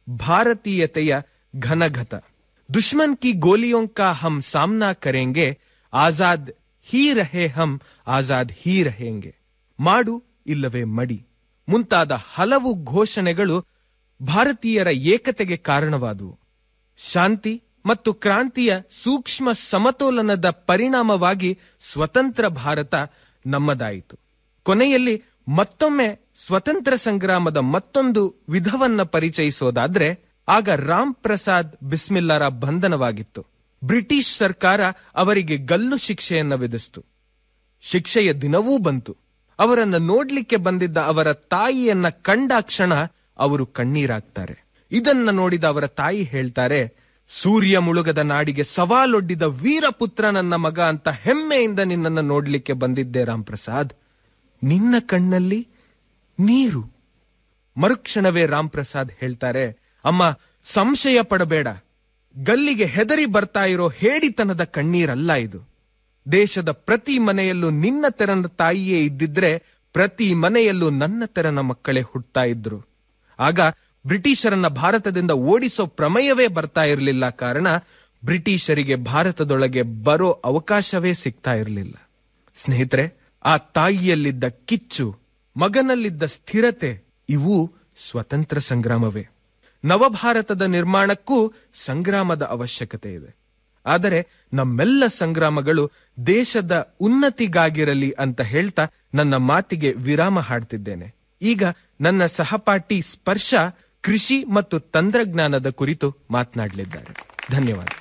ಭಾರತೀಯತೆಯ ಘನಘತ ದುಶ್ಮನ್ ಕಿ ಗೋಲಿಯೋಂ ಕಾ ಹಮ್ ಸಾಮ್ನಾ ಕರೆಂಗೆ ಆಜಾದ್ ಹೀ ರಹೆ ಹಮ್ ಆಜಾದ್ ಹೀ ರಹೇಂಗೆ ಮಾಡು ಇಲ್ಲವೇ ಮಡಿ ಮುಂತಾದ ಹಲವು ಘೋಷಣೆಗಳು ಭಾರತೀಯರ ಏಕತೆಗೆ ಕಾರಣವಾದವು ಶಾಂತಿ ಮತ್ತು ಕ್ರಾಂತಿಯ ಸೂಕ್ಷ್ಮ ಸಮತೋಲನದ ಪರಿಣಾಮವಾಗಿ ಸ್ವತಂತ್ರ ಭಾರತ ನಮ್ಮದಾಯಿತು ಕೊನೆಯಲ್ಲಿ ಮತ್ತೊಮ್ಮೆ ಸ್ವತಂತ್ರ ಸಂಗ್ರಾಮದ ಮತ್ತೊಂದು ವಿಧವನ್ನ ಪರಿಚಯಿಸೋದಾದ್ರೆ ಆಗ ರಾಮ್ ಪ್ರಸಾದ್ ಬಿಸ್ಮಿಲ್ಲರ ಬಂಧನವಾಗಿತ್ತು ಬ್ರಿಟಿಷ್ ಸರ್ಕಾರ ಅವರಿಗೆ ಗಲ್ಲು ಶಿಕ್ಷೆಯನ್ನ ವಿಧಿಸಿತು ಶಿಕ್ಷೆಯ ದಿನವೂ ಬಂತು ಅವರನ್ನ ನೋಡ್ಲಿಕ್ಕೆ ಬಂದಿದ್ದ ಅವರ ತಾಯಿಯನ್ನ ಕಂಡಾಕ್ಷಣ ಅವರು ಕಣ್ಣೀರಾಗ್ತಾರೆ ಇದನ್ನ ನೋಡಿದ ಅವರ ತಾಯಿ ಹೇಳ್ತಾರೆ ಸೂರ್ಯ ಮುಳುಗದ ನಾಡಿಗೆ ಸವಾಲೊಡ್ಡಿದ ವೀರಪುತ್ರ ನನ್ನ ಮಗ ಅಂತ ಹೆಮ್ಮೆಯಿಂದ ನಿನ್ನನ್ನು ನೋಡ್ಲಿಕ್ಕೆ ಬಂದಿದ್ದೆ ರಾಮ್ ಪ್ರಸಾದ್ ನಿನ್ನ ಕಣ್ಣಲ್ಲಿ ನೀರು ಮರುಕ್ಷಣವೇ ರಾಮ್ ಪ್ರಸಾದ್ ಹೇಳ್ತಾರೆ ಅಮ್ಮ ಸಂಶಯ ಪಡಬೇಡ ಗಲ್ಲಿಗೆ ಹೆದರಿ ಬರ್ತಾ ಇರೋ ಹೇಡಿತನದ ಕಣ್ಣೀರಲ್ಲ ಇದು ದೇಶದ ಪ್ರತಿ ಮನೆಯಲ್ಲೂ ನಿನ್ನ ತೆರನ ತಾಯಿಯೇ ಇದ್ದಿದ್ರೆ ಪ್ರತಿ ಮನೆಯಲ್ಲೂ ನನ್ನ ತೆರನ ಮಕ್ಕಳೇ ಹುಟ್ಟತಾ ಇದ್ರು ಆಗ ಬ್ರಿಟಿಷರನ್ನ ಭಾರತದಿಂದ ಓಡಿಸೋ ಪ್ರಮೇಯವೇ ಬರ್ತಾ ಇರಲಿಲ್ಲ ಕಾರಣ ಬ್ರಿಟಿಷರಿಗೆ ಭಾರತದೊಳಗೆ ಬರೋ ಅವಕಾಶವೇ ಸಿಗ್ತಾ ಇರಲಿಲ್ಲ ಸ್ನೇಹಿತರೆ ಆ ತಾಯಿಯಲ್ಲಿದ್ದ ಕಿಚ್ಚು ಮಗನಲ್ಲಿದ್ದ ಸ್ಥಿರತೆ ಇವು ಸ್ವತಂತ್ರ ಸಂಗ್ರಾಮವೇ ನವಭಾರತದ ನಿರ್ಮಾಣಕ್ಕೂ ಸಂಗ್ರಾಮದ ಅವಶ್ಯಕತೆ ಇದೆ ಆದರೆ ನಮ್ಮೆಲ್ಲ ಸಂಗ್ರಾಮಗಳು ದೇಶದ ಉನ್ನತಿಗಾಗಿರಲಿ ಅಂತ ಹೇಳ್ತಾ ನನ್ನ ಮಾತಿಗೆ ವಿರಾಮ ಹಾಡ್ತಿದ್ದೇನೆ ಈಗ ನನ್ನ ಸಹಪಾಠಿ ಸ್ಪರ್ಶ ಕೃಷಿ ಮತ್ತು ತಂತ್ರಜ್ಞಾನದ ಕುರಿತು ಮಾತನಾಡಲಿದ್ದಾರೆ ಧನ್ಯವಾದ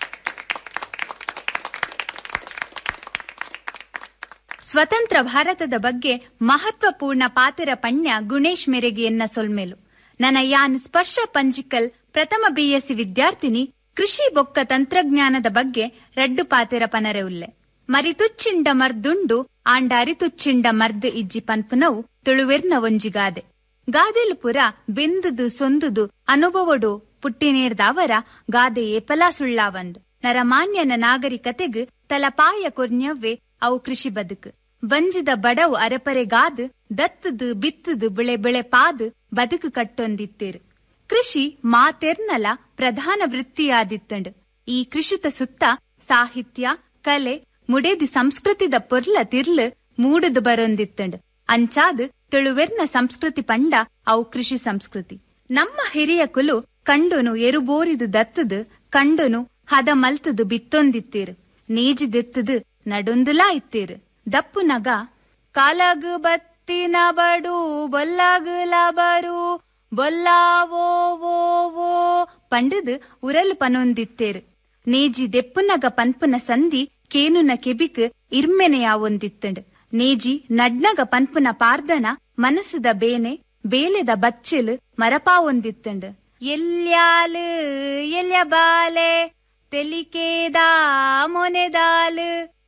ಸ್ವತಂತ್ರ ಭಾರತದ ಬಗ್ಗೆ ಮಹತ್ವಪೂರ್ಣ ಪಾತ್ರ ಪಣ್ಯ ಗುಣೇಶ್ ಮೆರೆಗೆಯನ್ನ ಸೊಲ್ಮೆಲು ನನ್ನ ಯಾನ್ ಸ್ಪರ್ಶ ಪಂಜಿಕಲ್ ಪ್ರಥಮ ಬಿಎಸ್ಸಿ ವಿದ್ಯಾರ್ಥಿನಿ ಕೃಷಿ ಬೊಕ್ಕ ತಂತ್ರಜ್ಞಾನದ ಬಗ್ಗೆ ರಡ್ಡು ಪಾತೆರ ಪನರೆ ಉಲ್ಲೆ ಮರಿ ತುಚ್ಚಿಂಡ ಮರ್ದುಂಡು ಆಂಡ ಅರಿತುಚ್ಚಿಂಡ ಮರ್ದ್ ಇಜ್ಜಿ ಪನ್ಪುನವು ತುಳುವೆರ್ನ ಒಂಜಿಗಾದೆ ಗಾದೆಲು ಪುರ ಬೆಂದುದು ಸೊಂದುದು ಅನುಭವಡು ಪುಟ್ಟಿನೇರ್ದಾವರ ಗಾದೆ ಏಪಲಾ ಸುಳ್ಳಾವಂದು ನರಮಾನ್ಯನ ನಾಗರಿಕತೆಗ್ ತಲಪಾಯ ಕೊರ್ನ್ಯವ್ವೆ ಅವು ಕೃಷಿ ಬದುಕು ಬಂಜಿದ ಬಡವು ಅರೆಪರೆಗಾದ್ ದತ್ತದು ಬಿತ್ತದು ಬೆಳೆ ಬೆಳೆ ಪಾದ್ ಬದುಕು ಕಟ್ಟೊಂದಿತ್ತೇರು ಕೃಷಿ ಮಾತೆರ್ನಲ ಪ್ರಧಾನ ವೃತ್ತಿಯಾದಿತ್ತಂಡು ಈ ಕೃಷಿತ ಸುತ್ತ ಸಾಹಿತ್ಯ ಕಲೆ ಮುಡೇದಿ ಸಂಸ್ಕೃತಿದ ಪೊರ್ಲ ತಿರ್ಲು ಮೂಡದು ಬರೊಂದಿತ್ತಂಡು ಅಂಚಾದ್ ತುಳುವೆರ್ನ ಸಂಸ್ಕೃತಿ ಪಂಡ ಅವು ಕೃಷಿ ಸಂಸ್ಕೃತಿ ನಮ್ಮ ಹಿರಿಯ ಕುಲು ಕಂಡುನು ಎರುಬೋರಿದು ದತ್ತದು ಕಂಡುನು ಹದ ಮಲ್ತದು ಬಿತ್ತೊಂದಿತ್ತೀರು ನೀಜಿದೆತ್ತದು ನಡುಂದುಲಾ ಇತ್ತೀರು ದಪ್ಪು ನಗ ಕಾಲಾಗು ಬತ್ತಿನ ಬಡು ಬೊಲ್ಲಾಗು ಲಾಬರು ಬೊಲ್ಲಾವೋ ವೋ ವೋ ಪಂಡದು ಉರಲು ಪನೊಂದಿತ್ತೇರು ನೇಜಿ ದೆಪ್ಪುನಗ ಪನ್ಪುನ ಸಂಧಿ ಕೇನುನ ಕೆಬಿಕ್ ಇರ್ಮೆನೆಯಾವೊಂದಿತ್ತಂಡು ನೇಜಿ ನಡ್ನಗ ಪನ್ಪುನ ಪಾರ್ದನ ಮನಸ್ಸುದ ಬೇನೆ ಬೇಲೆದ ಬಚ್ಚಲು ಮರಪಾವೊಂದಿತ್ತಂಡು ಎಲ್ಯಾಲು ಎಲ್ಯ ಬಾಲೆ ತೆಲಿಕೇದಾ ಮೊನೆದಾಲು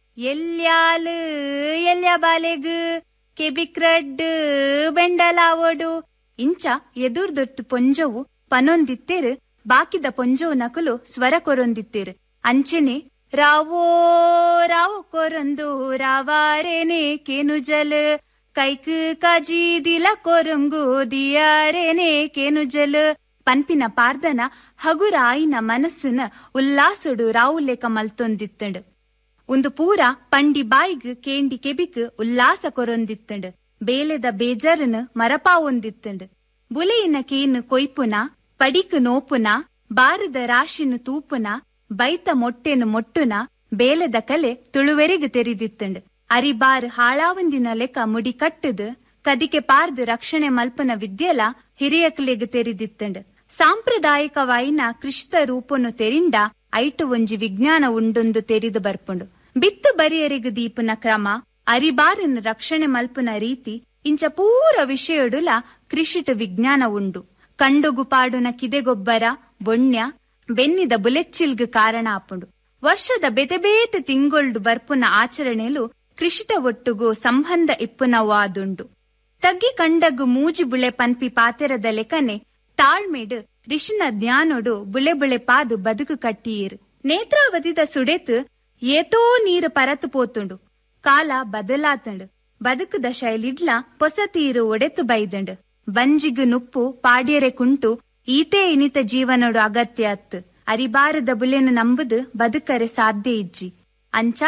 ಎಲ್ಯಾಲು ಎಲ್ಯ ಬಾಲೆಗು ಕೆಬಿಕ್ರಡ್ ಬೆಂಡಲಾವೋಡು ಇಂಚ ಎದುರ್ದೊಟ್ಟು ಪೊಂಜವು ಪನೊಂದಿತ್ತೇರು ಬಾಕಿದ ಪೊಂಜವು ನಕಲು ಸ್ವರ ಕೊರೊಂದಿತ್ತೇರು ಅಂಚೆನೆ ರಾವೋ ರಾವು ಕೊರೊಂದು ರಾವಾರೇನೆ ಕೇನು ಜಲ್ ಕೈಕ್ ಕಾಜಿ ದಿಲ ಕೊರಂಗು ದಿಯಾರೇನೆ ಕೇನು ಜಲ್ ಪನ್ಪಿನ ಪಾರ್ದನ ಹಗುರ ಆಯಿನ ಮನಸ್ಸಿನ ಉಲ್ಲಾಸಡು ರಾವುಲೇಕ ಮಲ್ತೊಂದಿತ್ತಂಡು ಒಂದು ಪೂರ ಪಂಡಿ ಬಾಯಿಗ್ ಕೇಂಡಿ ಕೆಬಿಕ್ ಉಲ್ಲಾಸ ಕೊರೊಂದಿತ್ತಂಡು ಬೇಲೆದ ಬೇಜಾರನ್ ಮರಪಾವೊಂದಿತ್ತಂಡು ಬುಲೆಯಿನ ಕೇನು ಕೊಯ್ಪುನ ಪಡಿಕ್ ನೋಪುನ ಬಾರದ ರಾಶಿನು ತೂಪುನ ಬೈತ ಮೊಟ್ಟೆನು ಮೊಟ್ಟುನ ಬೇಲೆದ ಕಲೆ ತುಳುವೆರೆಗ್ ತೆರಿದಿತ್ತಂಡು ಅರಿಬಾರ್ ಹಾಳಾವಂದಿನ ಲೆಕ್ಕ ಮುಡಿ ಕಟ್ಟದು ಕದಿಕೆ ಪಾರ್ದು ರಕ್ಷಣೆ ಮಲ್ಪನ ವಿದ್ಯಲ ಹಿರಿಯಕ್ಲೆಗ್ ತೆರಿದಿತ್ತಂಡು ಸಾಂಪ್ರದಾಯಿಕವಾಯಿನ ಕೃಷಿತ ರೂಪನು ತೆರಿಂಡ ಐಟು ಒಂಜಿ ವಿಜ್ಞಾನ ಉಂಡೊಂದು ತೆರಿದು ಬರ್ಪುಂಡು ಬಿತ್ತು ಬರಿಯರಿಗ ದೀಪುನ ಕ್ರಮ ಅರಿಬಾರಿನ ರಕ್ಷಣೆ ಮಲ್ಪುನ ರೀತಿ ಇಂಚ ಪೂರ ವಿಷಯಡುಲ ಕೃಷಿಟ ವಿಜ್ಞಾನ ಉಂಡು ಕಂಡುಗು ಪಾಡುನ ಕಿದೆಗೊಬ್ಬರ ಬೊಣ್ಯ ಬೆನ್ನಿದ ಬುಲೆಚ್ಚಿಲ್ಗ್ ಕಾರಣ ಆಪುಂಡು ವರ್ಷದ ಬೆತೆ ಬೇತೆ ತಿಂಗೊಳ್ಡು ಬರ್ಪುನ ಆಚರಣೆಲು ಕೃಷಿಟ ಒಟ್ಟುಗು ಸಂಬಂಧ ಇಪ್ಪುನವಾದುಂಡು ತಗ್ಗಿ ಕಂಡಗು ಮೂಜಿ ಬುಳೆ ಪನ್ಪಿ ಪಾತೆರದ ಲೆಕನೆ ತಾಳ್ಮೆಡ್ ರಿಷಿನ ಜ್ಞಾನೊಡು ಬುಳೆ ಬುಳೆ ಪಾದು ಬದುಕು ಕಟ್ಟಿಯೇರು ನೇತ್ರಾವತಿದ ಸುಡೆತ್ ಏತೋ ನೀರು ಪರತು ಪೋತುಂಡು ಕಾಲ ಬದಲಾತಂಡು ಬದುಕುದ ಶೈಲಿಡ್ಲ ಪೊಸ ತೀರು ಒಡೆತು ಬೈದಂಡು ಬಂಜಿಗು ನುಪ್ಪು ಪಾಡ್ಯರೆ ಕುಂಟು ಈತೇ ಇನಿತ ಜೀವನಡು ಅಗತ್ಯ ಅತ್ ಅರಿಬಾರದ ಬುಲೆನ ನಂಬುದು ಬದುಕರೆ ಸಾಧ್ಯ ಇಜ್ಜಿ ಅಂಚಾದ್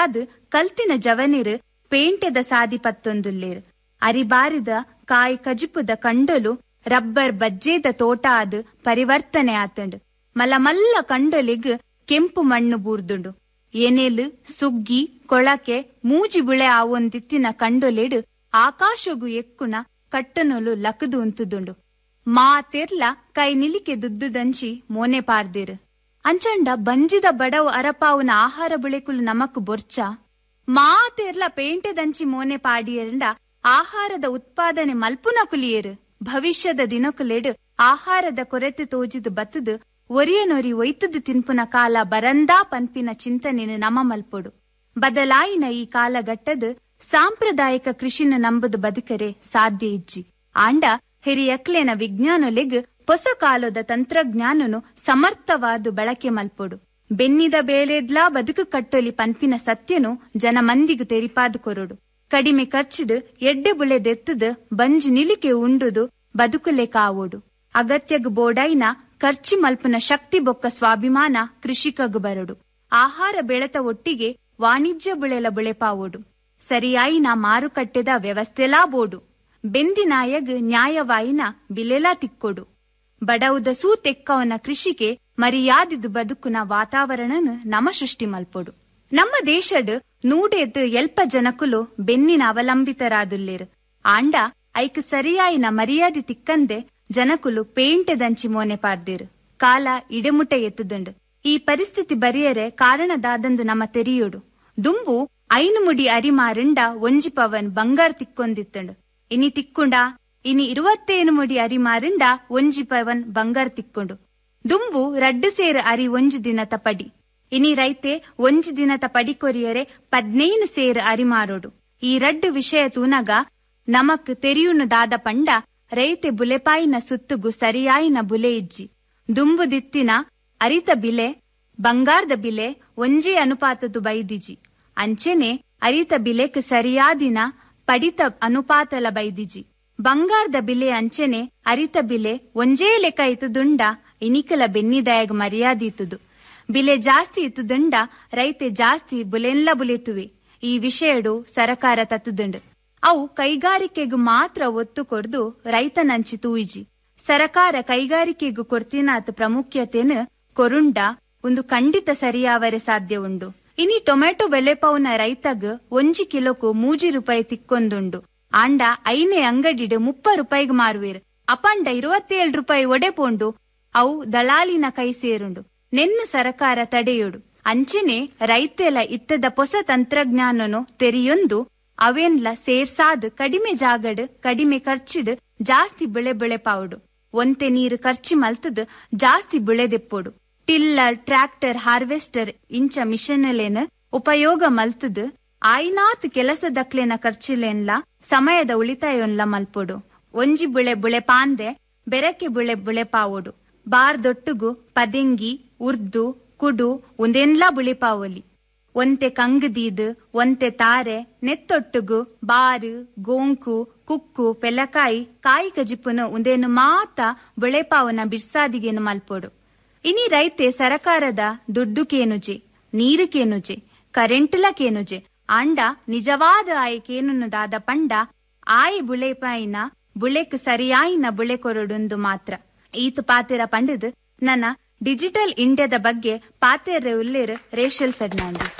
ಕಲ್ತಿನ ಜವನಿರು ಪೇಂಟೆದ ಸಾದಿ ಪತ್ತೊಂದುಲ್ಲೇರು ಅರಿಬಾರಿದ ಕಾಯಿ ಕಜಿಪುದ ಕಂಡೊಲು ರಬ್ಬರ್ ಬಜ್ಜೇದ ತೋಟ ಆದ್ ಪರಿವರ್ತನೆ ಆತಂಡು ಮಲ್ಲ ಮಲ್ಲ ಕಂಡೊಲಿಗ್ ಕೆಂಪು ಮಣ್ಣು ಬೂರ್ದುಂಡು ಎನೆಲ್ ಸುಗ್ಗಿ ಕೊಳಕೆ ಮೂಜಿ ಬುಳೆ ಆವೊಂದಿತ್ತಿನ ಕಂಡೊಲೆಡು ಆಕಾಶಗು ಎಕ್ಕುನ ಕಟ್ಟನೊಲು ಲಕದು ಉಂತುದುಂಡು ಮಾತೆರ್ಲ ಕೈ ನಿಲಿಕೆ ದುದ್ದುದಂಚಿ ಮೋನೆ ಪಾರ್ದಿರು ಅಂಚಂಡ ಬಂಜಿದ ಬಡವು ಅರಪಾವುನ ಆಹಾರ ಬುಳೆಕುಲು ನಮಕ್ ಬೊರ್ಚ ಮಾತೆರ್ಲ ಪೇಂಟೆ ದಂಚಿ ಮೋನೆ ಪಾಡಿಯರಂಡ ಆಹಾರದ ಉತ್ಪಾದನೆ ಮಲ್ಪುನ ಕುಲಿಯರು ಭವಿಷ್ಯದ ದಿನಕುಲೆಡು ಆಹಾರದ ಕೊರತೆ ತೋಜಿದು ಬತ್ತದು ಒರಿಯನೊರಿ ಒಯ್ತದು ತಿನ್ಪುನ ಕಾಲ ಬರಂದಾ ಪನ್ಪಿನ ಚಿಂತನೆನು ನಮ ಮಲ್ಪೊಡು ಬದಲಾಯಿನ ಈ ಕಾಲಘಟ್ಟದ ಸಾಂಪ್ರದಾಯಿಕ ಕೃಷಿನ ನಂಬುದು ಬದುಕರೆ ಸಾಧ್ಯ ಇಜ್ಜಿ ಆಂಡ ಹಿರಿಯಕ್ಲೇನ ವಿಜ್ಞಾನೊಲೆಗ್ ಹೊಸ ಕಾಲದ ತಂತ್ರಜ್ಞಾನನು ಸಮರ್ಥವಾದ ಬಳಕೆ ಮಲ್ಪೊಡು ಬೆನ್ನಿದ ಬೇಲೆದ್ಲಾ ಬದುಕು ಕಟ್ಟೊಲಿ ಪನ್ಪಿನ ಸತ್ಯನು ಜನ ಮಂದಿಗೆ ತೆರಿಪಾದು ಕೊರೊಡು ಕಡಿಮೆ ಖರ್ಚಿದು ಎಡ್ಡೆ ಬುಳೆದೆತ್ತದು ಬಂಜಿ ನಿಲಿಕೆ ಉಂಡುದು ಬದುಕುಲೆ ಕಾವೋಡು ಅಗತ್ಯಗ್ ಬೋಡೈನ ಖರ್ಚಿ ಮಲ್ಪನ ಶಕ್ತಿ ಬೊಕ್ಕ ಸ್ವಾಭಿಮಾನ ಕೃಷಿಕಗ್ ಬರಡು ಆಹಾರ ಬೆಳೆತ ಒಟ್ಟಿಗೆ ವಾಣಿಜ್ಯ ಬೆಳೆಲ ಬೆಳೆಪಾವೋಡು ಸರಿಯಾಯಿನ ಮಾರುಕಟ್ಟೆದ ವ್ಯವಸ್ಥೆಲಾ ಬೋಡು ಬೆಂದಿನಾಯಗ್ ನ್ಯಾಯವಾಯಿನ ಬಿಲೆಲಾ ತಿಕ್ಕೊಡು ಬಡವುದ ಸೂ ತೆಕ್ಕವನ ಕೃಷಿಗೆ ಮರಿಯಾದಿದು ಬದುಕುನ ವಾತಾವರಣನ ನಮ ಸೃಷ್ಟಿ ಮಲ್ಪೊಡು ನಮ್ಮ ದೇಶಡ್ ನೂಡೆದ್ ಎಲ್ಪ ಜನಕುಲು ಬೆನ್ನಿನ ಅವಲಂಬಿತರಾದುಲ್ಲೇರು ಆಂಡ ಐಕ್ ಸರಿಯಾಯಿನ ಮರ್ಯಾದೆ ತಿಕ್ಕಂದೆ ಜನಕುಲು ಪೇಂಟೆ ದಂಚಿ ಮೋನೆ ಪಾರ್ದಿರು ಕಾಲ ಇಡೆಮುಟೆ ಎತ್ತುದುಂಡು ಈ ಪರಿಸ್ಥಿತಿ ಬರಿಯರೆ ಕಾರಣದಾದಂದು ನಮ್ಮ ತೆರಿಯೋಡು ದುಂಬು ಐನು ಮುಡಿ ಅರಿಮಾರಿಂಡ ಒಂಜಿ ಪವನ್ ಬಂಗಾರ ತಿಕ್ಕೊಂದಿತ್ತಂಡು ಇನಿ ತಿಕ್ಕುಂಡ ಇನಿ ಇರುವತ್ತೇನು ಮುಡಿ ಅರಿಮಾರಿಂಡ ಒಂಜಿ ಪವನ್ ಬಂಗಾರ ತಿಕ್ಕೊಂಡು ದುಂಬು ರಡ್ಡು ಸೇರು ಅರಿ ಒಂಜಿ ದಿನತ ಪಡಿ ಇನಿ ರೈತೆ ಒಂಜಿ ದಿನತ ಪಡಿ ಕೊರಿಯರೆ ಪದ್ನೈನು ಸೇರು ಅರಿಮಾರೋಡು ಈ ರಡ್ಡು ವಿಷಯ ತೂನಗ ನಮಕ್ ತೆರಿಯುನು ದಾದ ಪಂಡ ರೈತೆ ಬುಲೆಪಾಯಿನ ಸುತ್ತುಗು ಸರಿಯಾಯಿನ ಬುಲೆ ಇಜ್ಜಿ ದುಂಬು ದಿತ್ತಿನ ಅರಿತ ಬಿಲೆ ಬಂಗಾರದ ಬಿಲೆ ಒಂಜೇ ಅನುಪಾತದು ಬೈದಿಜಿ ಅಂಚೆನೆ ಅರಿತ ಬಿಲೆಕ್ ಸರಿಯಾದಿನ ಪಡಿತ ಅನುಪಾತಲ ಬೈದಿಜಿ ಬಂಗಾರದ ಬಿಲೆ ಅಂಚೆನೆ ಅರಿತ ಬಿಲೆ ಒಂಜೇ ಲೆಕ್ಕ ಇತದುಂಡ ಇನಿಕಲ ಬೆನ್ನಿದಾಯಗ್ ಮರ್ಯಾದಿತುದು ಬಿಲೆ ಜಾಸ್ತಿ ಇತದುಂಡ ರೈತೆ ಜಾಸ್ತಿ ಬುಲೆನ್ಲ ಬುಲೆತುವೆ ಈ ವಿಷಯಡು ಸರಕಾರ ತತ್ತುದುಂಡು ಅವು ಕೈಗಾರಿಕೆಗೂ ಮಾತ್ರ ಒತ್ತು ಕೊರ್ದು ರೈತನಂಚಿ ತೂಯಿಜಿ ಸರಕಾರ ಕೈಗಾರಿಕೆಗೂ ಕೊರ್ತಿನಾತ್ ಪ್ರಾಮುಖ್ಯತೆನು ಕೊರುಂಡ ಒಂದು ಖಂಡಿತ ಸರಿಯಾವರೆ ಸಾಧ್ಯ ಉಂಡು ಇನಿ ಟೊಮೆಟೊ ಬೆಲೆಪೌನ ರೈತಗ್ ಒಂಜಿ ಕಿಲೋಕು ಮೂಜಿ ರೂಪಾಯಿ ತಿಕ್ಕೊಂದುಂಡು ಆಂಡ ಐನೆ ಅಂಗಡಿಡ್ ಮುಪ್ಪ ರೂಪಾಯಿಗ್ ಮಾರುವೇರು ಅಪಂಡ ಇರುವತ್ತೇಳು ರೂಪಾಯಿ ಒಡೆ ಪೋಂಡು ಅವು ದಳಾಲಿನ ಕೈ ಸೇರುಂಡು ನೆನ್ನ ಸರಕಾರ ತಡೆಯೋಡು ಅಂಚೆನೆ ರೈತೆಲ ಇತ್ತದ ಹೊಸ ತಂತ್ರಜ್ಞಾನನು ತೆರಿಯೊಂದು ಅವೆನ್ಲ ಸೇರ್ಸಾದ್ ಕಡಿಮೆ ಜಾಗಡ್ ಕಡಿಮೆ ಖರ್ಚಿಡ್ ಜಾಸ್ತಿ ಬೆಳೆ ಬೆಳೆ ಪಾವುಡು ಒಂತೆ ನೀರು ಖರ್ಚಿ ಮಲ್ತದ್ ಜಾಸ್ತಿ ಬೆಳೆದೆಪ್ಪೋಡು ಟಿಲ್ಲರ್ ಟ್ರ್ಯಾಕ್ಟರ್ ಹಾರ್ವೆಸ್ಟರ್ ಇಂಚ ಮಿಷನ್ಲೇನ್ ಉಪಯೋಗ ಮಲ್ತದ್ ಆಯ್ನಾತ್ ಕೆಲಸದಕ್ಲೆನ ಖರ್ಚಿಲೆನ್ಲ ಸಮಯದ ಉಳಿತಾಯೊನ್ಲ ಮಲ್ಪೊಡು ಒಂಜಿ ಬುಳೆ ಬುಳೆ ಪಾಂದೆ ಬೆರಕೆ ಬುಳೆ ಬುಳೆ ಪಾವೊಡು ಬಾರ್ದೊಟ್ಟುಗು ಪದೆಂಗಿ ಉರ್ದು ಕುಡು ಉಂದೆನ್ಲ ಬುಳಿಪಾವೊಲಿ ಒಂತೆ ಕಂಗದೀದ್ ಒಂತೆ ತಾರೆ ನೆತ್ತೊಟ್ಟುಗು ಬಾರು ಗೋಂಕು ಕುಕ್ಕು ಪೆಲಕಾಯಿ ಕಾಯಿ ಕಜಿಪುನು ಉಂದೇನು ಮಾತ ಬುಳೆಪಾವನ ಬಿರ್ಸಾದಿಗೇನು ಮಲ್ಪೊಡು ಇನಿ ರೈತೆ ಸರಕಾರದ ದುಡ್ಡು ಕೇನುಜೆ ನೀರು ಕೇನುಜೆ ಕರೆಂಟ್ಲ ಕೇನುಜೆ ಆಂಡ ನಿಜವಾದ ಆಯ್ ಕೇನುನು ದಾದ ಪಂಡ ಆಯ್ ಬುಳೆಪಾಯಿನ ಬುಳೆಕ್ ಸರಿಯಾಯಿನ ಬುಳೆ ಕೊರಡೊಂದು ಮಾತ್ರ ಈತ್ ಪಾತೆರ ಪಂಡದ್ ನನ್ನ ಡಿಜಿಟಲ್ ಇಂಡಿಯಾದ ಬಗ್ಗೆ ಪಾತೆರ್ರೆ ಉಲ್ಲೇರ್ ರೇಷಲ್ Fernandes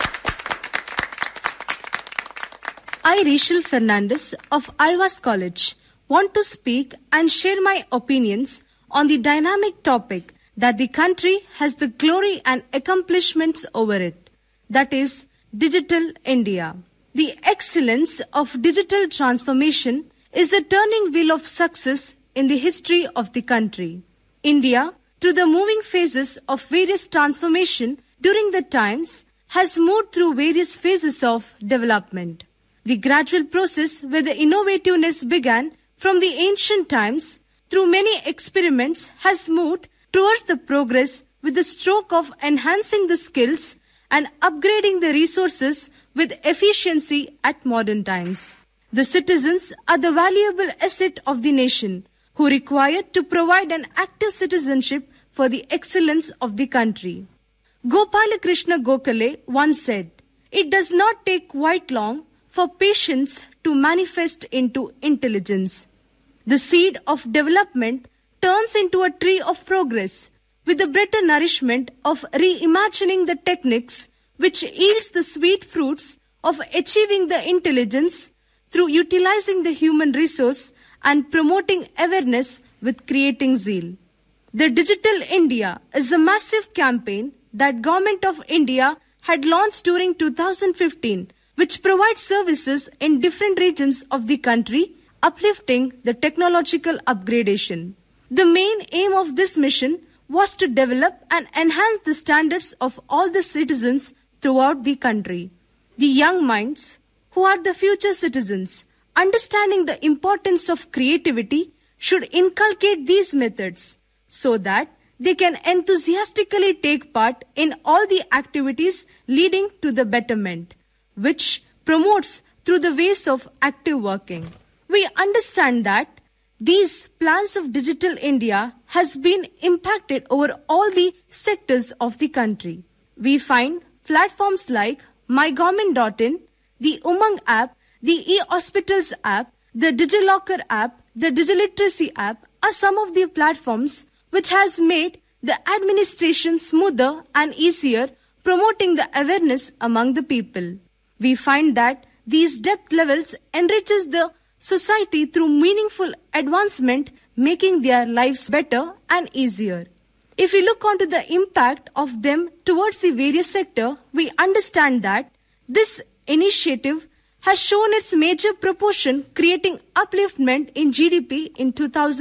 I, Rachel Fernandez of Alvas College, want to speak and share my opinions on the dynamic topic that the country has the glory and accomplishments over it. That is, Digital India. The excellence of digital transformation is the turning wheel of success in the history of the country. India, through the moving phases of various transformation during the times, has moved through various phases of development. The gradual process where the innovativeness began from the ancient times through many experiments has moved towards the progress with the stroke of enhancing the skills and upgrading the resources with efficiency at modern times. The citizens are the valuable asset of the nation who require to provide an active citizenship for the excellence of the country. Gopala Krishna Gokhale once said, it does not take quite long for patience to manifest into intelligence. The seed of development turns into a tree of progress with the better nourishment of reimagining the techniques which yields the sweet fruits of achieving the intelligence through utilizing the human resource and promoting awareness with creating zeal. The Digital India is a massive campaign that Government of India had launched during 2015 which provides services in different regions of the country uplifting the technological upgradation. The main aim of this mission was to develop and enhance the standards of all the citizens throughout the country. The young minds, who are the future citizens, understanding the importance of creativity, should inculcate these methods so that they can enthusiastically take part in all the activities leading to the betterment, which promotes through the ways of active working. We understand that these plans of Digital India has been impacted over all the sectors of the country. We find platforms like mygovernment.in, the Umang app, the e-hospitals app, the DigiLocker app, the Digiliteracy app are some of the platforms which has made the administration smoother and easier, promoting the awareness among the people. We find that these depth levels enriches the society through meaningful advancement, making their lives better and easier. If we look onto the impact of them towards the various sector, we understand that this initiative has shown its major proportion creating upliftment in GDP in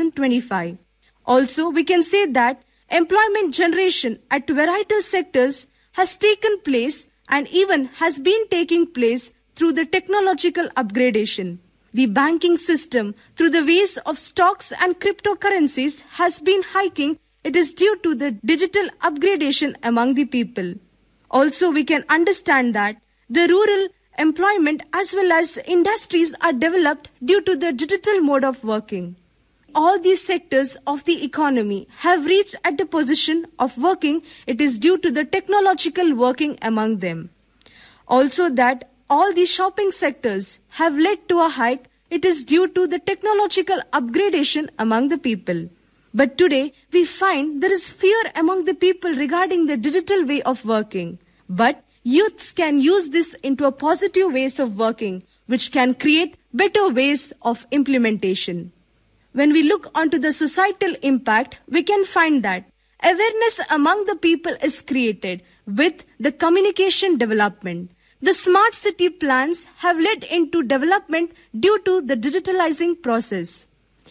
2025. Also, we can say that employment generation at varietal sectors has taken place and even has been taking place through the technological upgradation. The banking system, through the ways of stocks and cryptocurrencies, has been hiking. It is due to the digital upgradation among the people. Also, we can understand that the rural employment as well as industries are developed due to the digital mode of working. All these sectors of the economy have reached at the position of working. It is due to the technological working among them. Also, that all the shopping sectors have led to a hike. It is due to the technological upgradation among the people. But today, we find there is fear among the people regarding the digital way of working. But youths can use this into a positive ways of working, which can create better ways of implementation. When we look onto the societal impact, we can find that awareness among the people is created with the communication development. The smart city plans have led into development due to the digitalizing process.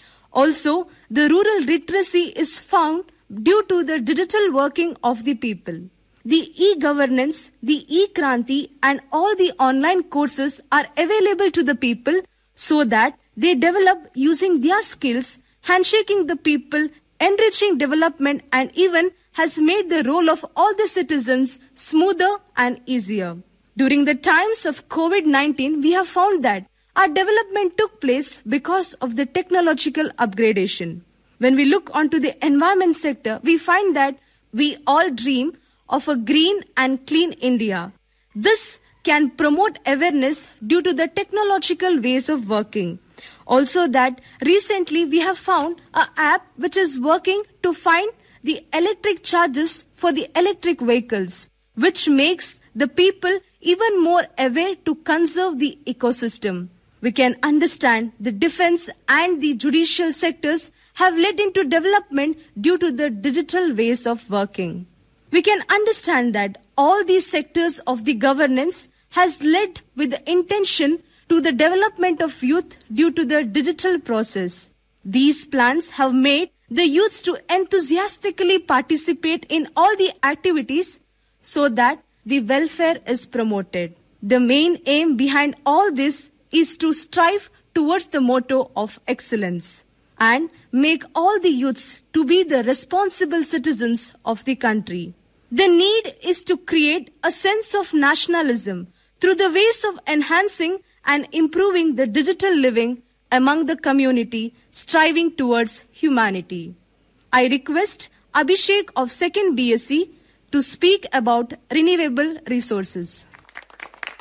Also, the rural literacy is found due to the digital working of the people. The e-governance, the e-kranti and all the online courses are available to the people so that they develop using their skills, handshaking the people, enriching development and even has made the role of all the citizens smoother and easier. During the times of COVID-19, we have found that our development took place because of the technological upgradation. When we look onto the environment sector, we find that we all dream of a green and clean India. This can promote awareness due to the technological ways of working. Also that recently we have found a app which is working to find the electric charges for the electric vehicles, which makes the people even more aware to conserve the ecosystem. We can understand the defense and the judicial sectors have led into development due to the digital ways of working. We can understand that all these sectors of the governance has led with the intention to the development of youth due to the digital process. These plans have made the youths to enthusiastically participate in all the activities so that the welfare is promoted. The main aim behind all this is to strive towards the motto of excellence and make all the youths to be the responsible citizens of the country. The need is to create a sense of nationalism through the ways of enhancing and improving the digital living among the community striving towards humanity. I request Abhishek of 2nd BSc to speak about renewable resources.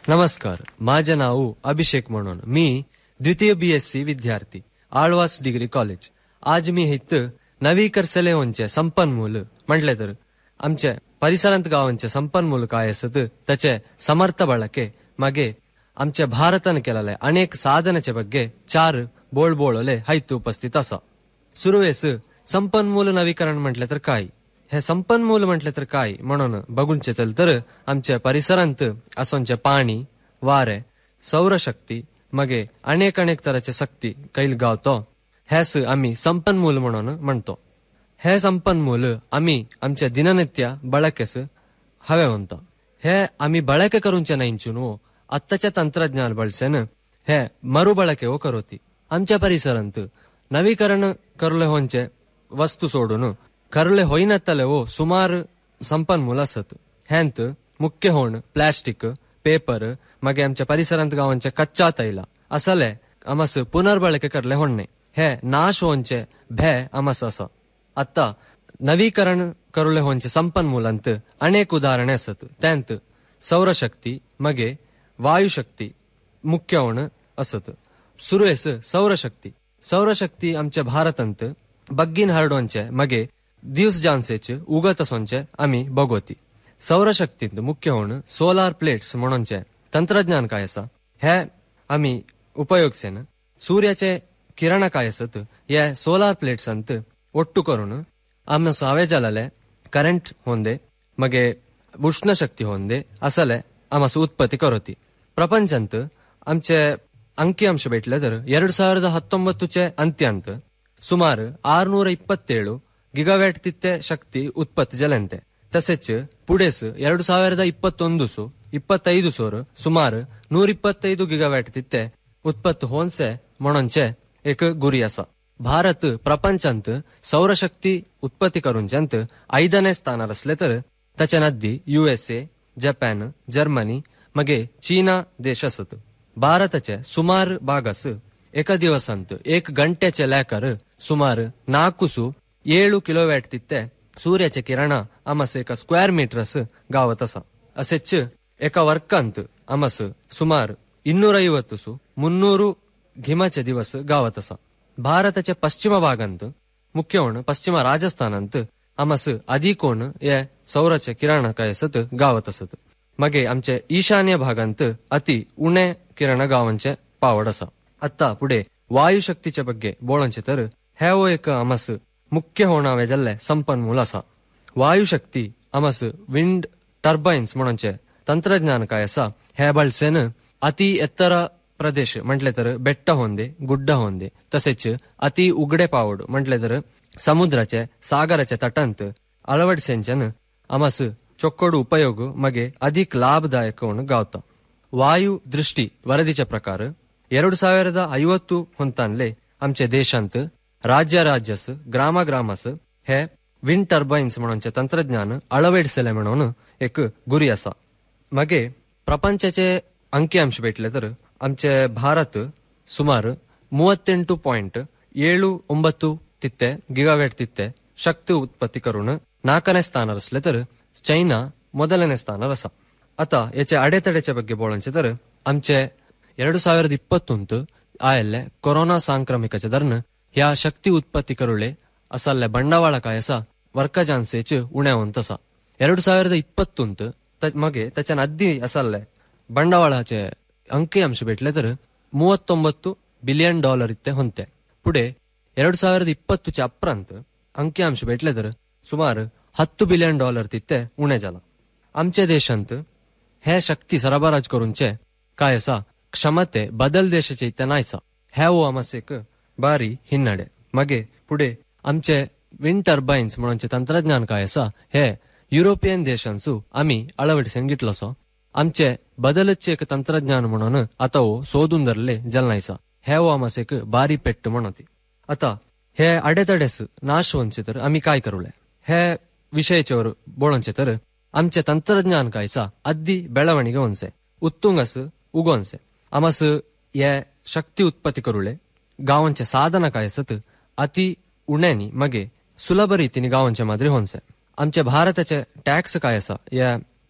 नमस्कार माझे नाव अभिषेक म्हणून मी द्वितीय BSc विद्यार्थी आळवास degree college आज मी इथं नवीकरसले होंचे संपन्मूल म्हटले तर आमचे परिसरांत गावांचे संपन्मूल काय असत त्याचे समर्थ ಬಳಕೆ मागे आमच्या भारतान केलेले अनेक साधनाचे ಬಗ್ಗೆ चार बोळ बोळले हायत उपस्थित असा सुरुवेस संपन्मूल नवीकरण म्हटले तर काय हे संपन्मूल म्हटले तर काय म्हणून बघूनचे तर आमच्या परिसरांत असोंचे पाणी वारे सौरशक्ती मगे अनेक अनेक तराचे शक्ती कैल गावतो हेस आम्ही संपन्मूल म्हणून म्हणतो हे संपन्मूल आम्ही आमच्या दिननित्य ಬಳಕೆस हवे होतो हे आम्ही ಬಳಕೆ करूनचे नाहींचून आत्ताच्या तंत्रज्ञान ಬಳಸೆन हे मरू ಬಳಕೆ हो करोती आमच्या परिसरांत नवीकरण करले होंचे वस्तू सोडून करले होईनतले हो सुमार संपन्मूल असत हेंत मुख्य होण प्लास्टिक पेपर मागे आमच्या परिसरांत गावांचे कच्चा तैला असले आमस पुनर्बळके करले होणे हे नाश होंचे भे आमस असा आता नवीकरण करले होंचे संपन्मूलांत अनेक उदाहरणे असत त्यांत सौरशक्ती मगे वायुशक्ती मुख्य होण असत सुरुवेस सौरशक्ती सौरशक्ती आमच्या भारतांत बग्गीन हरडोंचे मगे दिवस जानसेचे उगत असोंचे आम्ही बघोती सौरशक्तींत मुख्य होण सोलार प्लेट्स म्हणूनचे तंत्रज्ञान काय असा हे आम्ही उपयोगसेन सूर्याचे किरण काय असत हे सोलार प्लेट्सांत ಒಟ್ಟು ಕರುಣು ಆమె ಸಾವೇ ಜಲಲೆ ಕರೆಂಟ್ ಹೊಂದೆ ಮಗೆ ಉಷ್ಣ ಶಕ್ತಿ ಹೊಂದೆ ಅಸಲೆ ಆಮಸ ಉತ್ಪತ್ತಿ ಕರೋತಿ ಪ್ರಪಂಚಂತ आमचे ಅಂಕಿಅಂಶ भेटले तर ಎರಡ್ ಸಾವಿರದ ಹತ್ತೊಂಬತ್ತುचे ಅಂತ್ಯಂತ ಸುಮಾರು ಆರ್ನೂರ ಇಪ್ಪತ್ತೇಳು ಗಿಗಾವ್ಯಾಟ್ ತಿತ್ತೆ ಶಕ್ತಿ ಉತ್ಪತ್ತಿ ಜಲಂತೆ तसेच पुढेस ಎರಡು ಸಾವಿರದ ಇಪ್ಪತ್ತೊಂದು ಸು ಇಪ್ಪತ್ತೈದು ಸೋರು ಸುಮಾರು ನೂರಿಪ್ಪತ್ತೈದು ಗಿಗಾವ್ಯಾಟ್ ತಿತ್ತೆ ಉತ್ಪತ್ತಿ होनसे म्हणूनचे एक गुरी असा भारत प्रपंचांत सौरशक्ती उत्पत्ती करूनच्यांत ಐದನೇ ಸ್ಥಾನ असले तर त्याच्या नद्दी युएसए जपान जर्मनी मगे चीना देश असत ಭಾರತचे ಸುಮಾರು ಭಾಗಸ್ एका दिवसांत एक ಗಂಟೆचे ಲೆಕ್ಕರ್ ಸುಮಾರು ನಾಲ್ಕು ಸು ಏಳು ಕಿಲೋವ್ಯಾಟ್ तित्ते सूर्याचे किरण आमस एका स्क्वेअर मीटरस गावत असा असेच एका वर्कांत आमस सुमार ಇನ್ನೂರ ಐವತ್ತು ಸು ಮುನ್ನೂರು घिमाचे दिवस गावत असा ಭಾರತच्या पश्चिम भागांत मुख्य होण पश्चिम राजस्थानांत आमस अधिक होण हे सौराचे किरण काय असत गावत असत मगे आमचे ईशान्य भागांत अति उणे किरण गावांचे पावड असा आता पुढे वायुशक्तीच्या ಬಗ್ಗೆ बोळांचे तर हे वो एक आमस मुख्य होणावे जाल्ले संपन्मूल असा वायुशक्ती आमस विंड टर्बाइन्स म्हणूनचे तंत्रज्ञान काय असा हे ಬಳಸೆन अति ಎತ್ತರ प्रदेश म्हटले तर बेट्ट होंदे गुड्ड होंदे तसेच अति उघडे पावड म्हटले तर समुद्राचे सागराच्या तटांत ಅಳವಡಿಸೆಂಚನ್ ಅಮಸ್ ಚೊಕ್ಕೊಡು ಉಪಯೋಗ ಮಗೆ ಅಧಿಕ ಲಾಭದಾಯಕ ಗಾವತ ವಾಯು ದೃಷ್ಟಿ ವರದಿच्या ಪ್ರಕಾರ ಎರಡು ಸಾವಿರದ ಐವತ್ತು ಹೊಂತಾನ್ಲೆ आमचे देशांत राज्य राज्यस ग्रामा ग्रामास हे विंड टर्बाइन्स म्हणूनचे तंत्रज्ञान अळवडिसले म्हणून एक गुरी असा मगे ಪ್ರಪಂಚचे ಅಂಕಿಅಂಶ भेटले तर आमचे ಭಾರತ್ ಸುಮಾರು ಮೂವತ್ತೆಂಟು ಪಾಯಿಂಟ್ ಏಳು ಒಂಬತ್ತು ತಿತ್ತೆ ಗಿಗಾವೇಟ್ ತಿತ್ತೆ ಶಕ್ತಿ ಉತ್ಪತ್ತಿ करून ನಾಲ್ಕನೇ ಸ್ಥಾನ रसले तर चैना ಮೊದಲನೇ ಸ್ಥಾನ रಸ आता याच्या अडेतडेच्या ಬಗ್ಗೆ बोलायचे तर आमचे ಎರಡು ಸಾವಿರದ ಇಪ್ಪತ್ತೊಂದು ಆಯಲ್ಲೆ ಕೊರೋನಾ ಸಾಂಕ್ರಾಮಿಕच्या दरन ह्या शक्ती उत्पत्ती करुळे असल्ले ಬಂಡವಾಳ ಕಾಯಸ ವರ್ಕ ಜಾನ್ಸೇಚ್ ಉಣ್ಯಾವಂತ ಅಸ ಎರಡು ಸಾವಿರದ ಇಪ್ಪತ್ತೊಂದು ಮಗೆ त्याच्या ಅದ್ದಿ असल्ले ಬಂಡವಾಳाचे ಅಂಕಿಅಂಶ भेटले तर ಮೂವತ್ತೊಂಬತ್ತು ಬಿಲಿಯನ್ ಡಾಲರ್ ಇತ್ತೆ ಹೊಂತೆ पुढे ಎರಡು ಸಾವಿರದ ಇಪ್ಪತ್ತುच्या ಅಪ್ರಾಂत अंकिअंश भेटले तर सुमार हत्तू बिलियन डॉलर तिथे उणे झाला आमच्या देशांत हे शक्ती सरबराज करूनचे काय असा क्षमते बदल देशाचे इथे नाहीसा हे हो आमस एक बारी हिन्नडे मगे पुढे आमचे विंड टर्बाइन्स म्हणूनचे तंत्रज्ञान काय असा हे युरोपियन देशांसू आम्ही अळवडिसन घेतलोसो आमचे बदलचे एक तंत्रज्ञान म्हणून आता हो सोदून धरले जलनायसा हे हो आमस एक बारी पेट्ट म्हणती आता हे अडेतडेस नाश होऊनचे तर आम्ही काय करूले हे ವಿಷಯಚವರು ಬೋಳಂಚೆ ತರ आमचे तंत्रज्ञान कायसा अद्दी ಬೆಳವಣಿಗೆ ಹೊನ್ಸೆ ಉತ್ತುಂಗಸ್ ಉಗೋನ್ಸೆ ಅಮಸ್ ये शक्ती उत्पत्ती करूळे गावांचे साधन काय असत अति उण्यानी मगे सुलभ रीतीने गावांच्या मादरी होनसे आमच्या भारताचे टॅक्स काय असा या